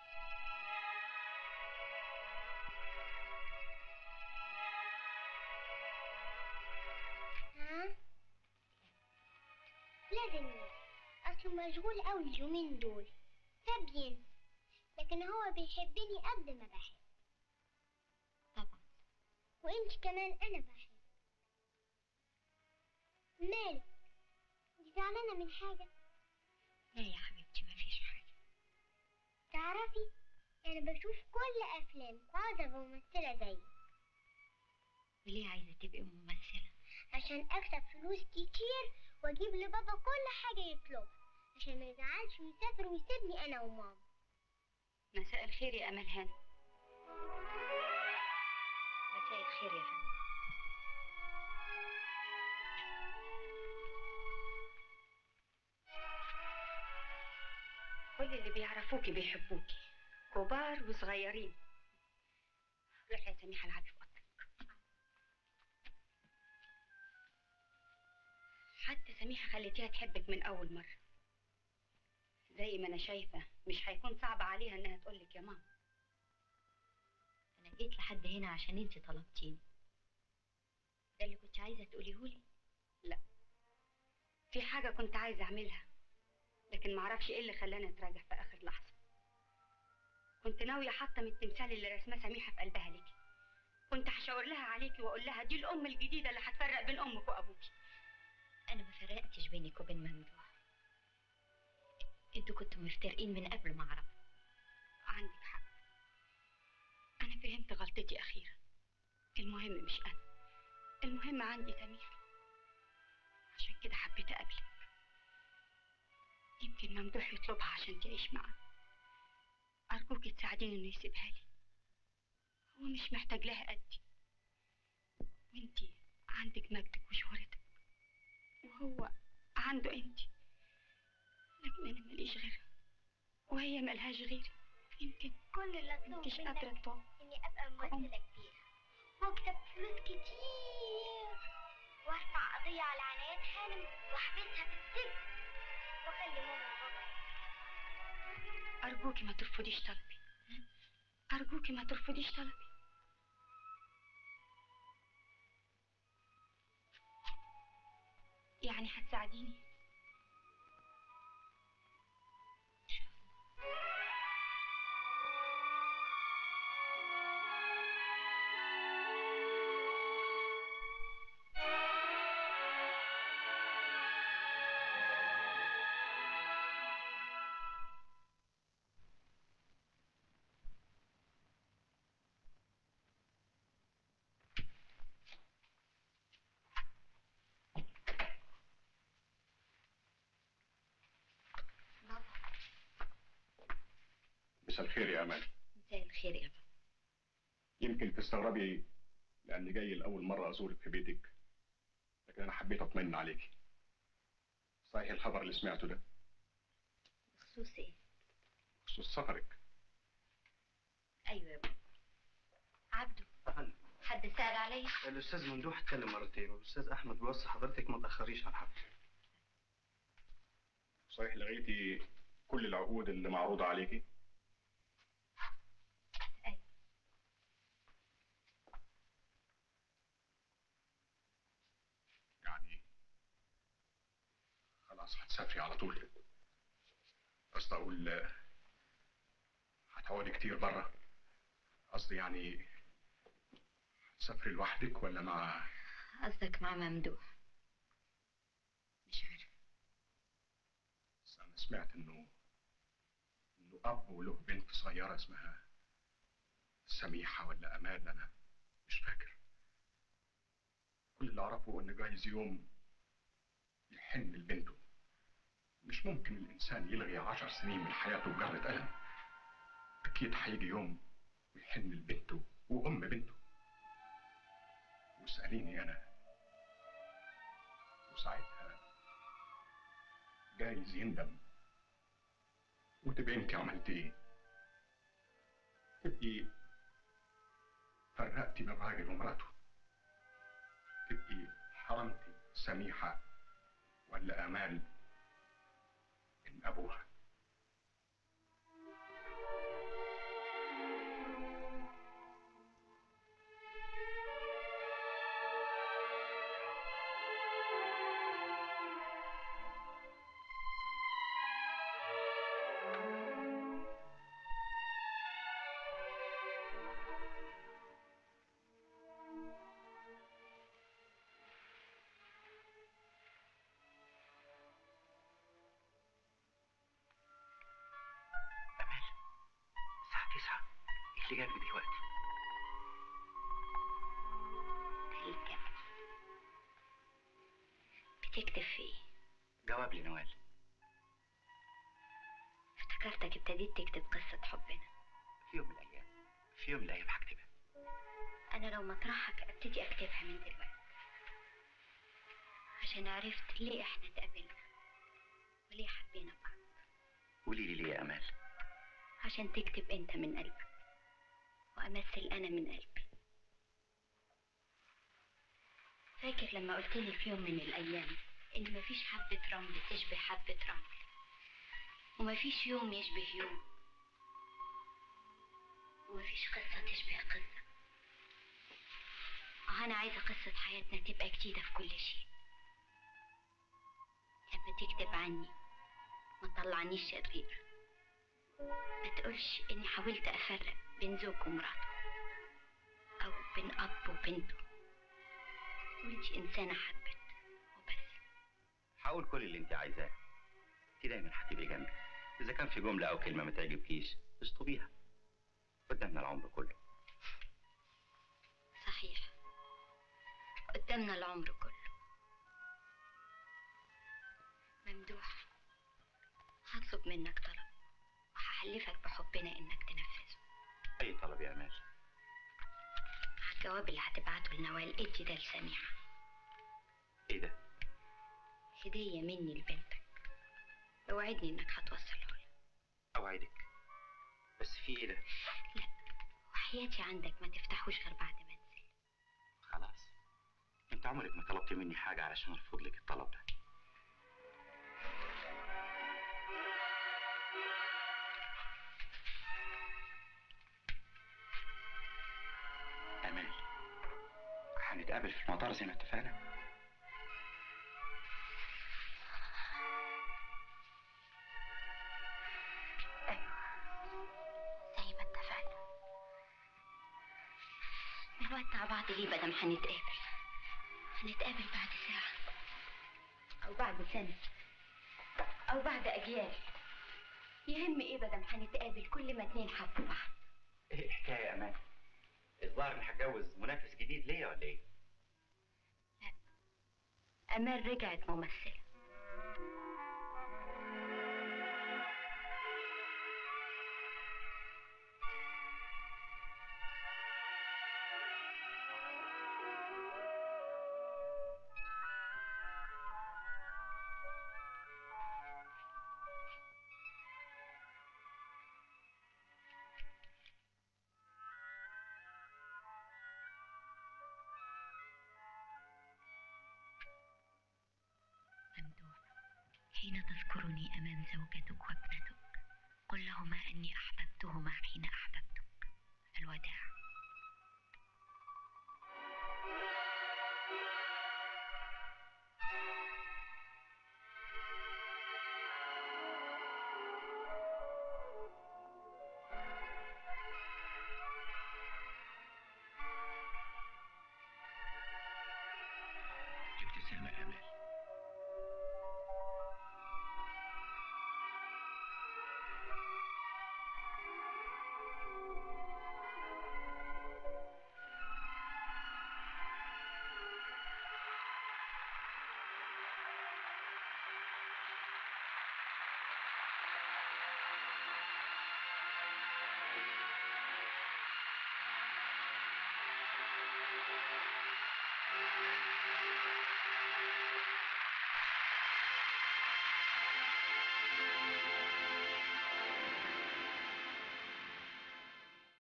ها لازم يجي. اصله مشغول قوي اليومين دول فبين لكن هو بيحبني قد ما بحب طبعا وانت كمان انا بحب مالك انت زعلانه من حاجه لا يا حبيبتي مفيش حاجه تعرفي انا بشوف كل افلامك وعاوزه ابقى ممثله زيك وليه عايزه تبقي ممثله عشان اكسب فلوس كتير واجيب لبابا كل حاجه يطلبها عشان ما يزعلش ويسافر ويسيبني انا وماما مساء الخير يا أمل هانم مساء الخير يا فندم كل اللي بيعرفوكي بيحبوكي كبار وصغيرين روحي يا سميحة العبي في أوضتك حتى سميحة خليتيها تحبك من أول مرة زي ما أنا شايفة مش هيكون صعب عليها إنها تقولك يا ماما انا جيت لحد هنا عشان انتي طلبتيني ده اللي كنت عايزه تقوليهولي لا في حاجة كنت عايزة أعملها لكن معرفش إيه اللي خلاني أتراجع في آخر لحظة كنت ناوية أحطم التمثال اللي رسماه سميحة في قلبها ليكي كنت هشاور لها عليكي وأقول لها دي الأم الجديدة اللي هتفرق بين أمك وأبوكي انا ما فرقتش بينك وبين ممدوح انتوا كنتوا مفترقين من قبل ما اعرف عندك حق أنا فهمت غلطتي أخيرا المهم مش أنا المهم عندي سميحة عشان كده حبيت أقابلك يمكن ممدوح يطلبها عشان تعيش معاه أرجوك تساعديني إنه يسيبها لي هو مش محتاج لها قدي وانتي عندك مجدك وشهرتك وهو عنده انتي لكن أنا ماليش غيرها وهي ملهاش غيري يمكن كل اللي اطلبه مش قادرة منك تطوع اني ابقى ممثله كبيره واكسب فلوس كتير وارفع قضيه على عنايات هانم واحبسها في السجن واخلي ماما وبابا أرجوكي ما ترفضيش طلبي أرجوكي ما ترفضيش طلبي يعني هتساعديني مساء الخير يا أمان مساء الخير يا بابا يمكن تستغربي لأني جاي لأول مرة أزورك في بيتك لكن أنا حبيت أطمن عليكي صحيح الخبر اللي سمعته ده بخصوص ايه بخصوص سفرك ايوه يا بابا عبده حد سأل عليا الأستاذ ممدوح اتكلم مرتين والأستاذ أحمد بيوصي حضرتك ما تأخريش على الحفل صحيح لغيتي كل العقود اللي معروضة عليكي يعني خلاص هتسافري على طول قصدي أقول آه، هتقعدي كتير بره قصدي يعني هتسافري لوحدك ولا مع قصدك مع ممدوح مش عارف بس أنا سمعت إنه إنه أب وله بنت صغيرة اسمها سميحة ولا أمال أنا مش فاكر كل اللي أعرفه إن جايز يوم يحن لبنته مش ممكن الإنسان يلغي عشر سنين من حياته بجرة قلم أكيد هيجي يوم ويحن لبنته وأم بنته واسأليني أنا وساعتها جايز يندم وتبقى انت عملت ايه تبقي فرقتي بين راجل ومراته تبقي حرمتي سميحة ولا أمال من أبوها الساعة 9 ايه اللي جابك دلوقتي؟ الجبل بتكتب فيه جواب لنوال افتكرتك ابتديت تكتب قصة حبنا في يوم من الأيام في يوم من الأيام هكتبها أنا لو مطرحك أبتدي أكتبها من دلوقتي عشان عرفت ليه إحنا اتقابلنا وليه حبينا بعض قولي لي ليه يا أمال عشان تكتب أنت من قلبك وأمثل أنا من قلبي فاكر لما قلت لي في يوم من الأيام إن مفيش حبة رمل تشبه حبة رمل ومفيش يوم يشبه يوم ومفيش قصة تشبه قصة آه أنا عايزة قصة حياتنا تبقى جديدة في كل شيء لما تكتب عني ما تطلعنيش شريرة ما تقولش إني حاولت أفرق بين زوج ومراته أو بين أب وبنته قولتي إنسانة حبت هقول كل اللي انت عايزاه انت دايما هتبقي جنبي اذا كان في جمله او كلمه ما تعجبكيش اشطبيها قدامنا العمر كله صحيح قدامنا العمر كله ممدوح هطلب منك طلب وهحلفك بحبنا إنك تنفذه اي طلب يا امال مع الجواب اللي هتبعته لنوال ادي ده لسميحة ايه ده هدية مني لبنتك اوعدني إنك هتوصله لها اوعدك بس في ايه ده وحياتي عندك ما تفتحوش غير بعد ما انزل خلاص انت عمرك ما طلبت مني حاجه علشان ارفض لك الطلب ده امال هنتقابل في المطار زي ما اتفقنا زي ما اتفقنا نودع بعض ليه بدل هنتقابل هنتقابل بعد ساعة أو بعد سنة أو بعد أجيال يهم إيه بدل هنتقابل كل ما اتنين حبوا بعض ايه الحكايه يا امان الظاهر اني هتجوز منافس جديد ليا ولا ايه أمال رجعت ممثلة حين تذكرني أمام زوجتك وابنتك قل لهما أني أحببتهما حين أحببتك الوداع ابتسامة آمال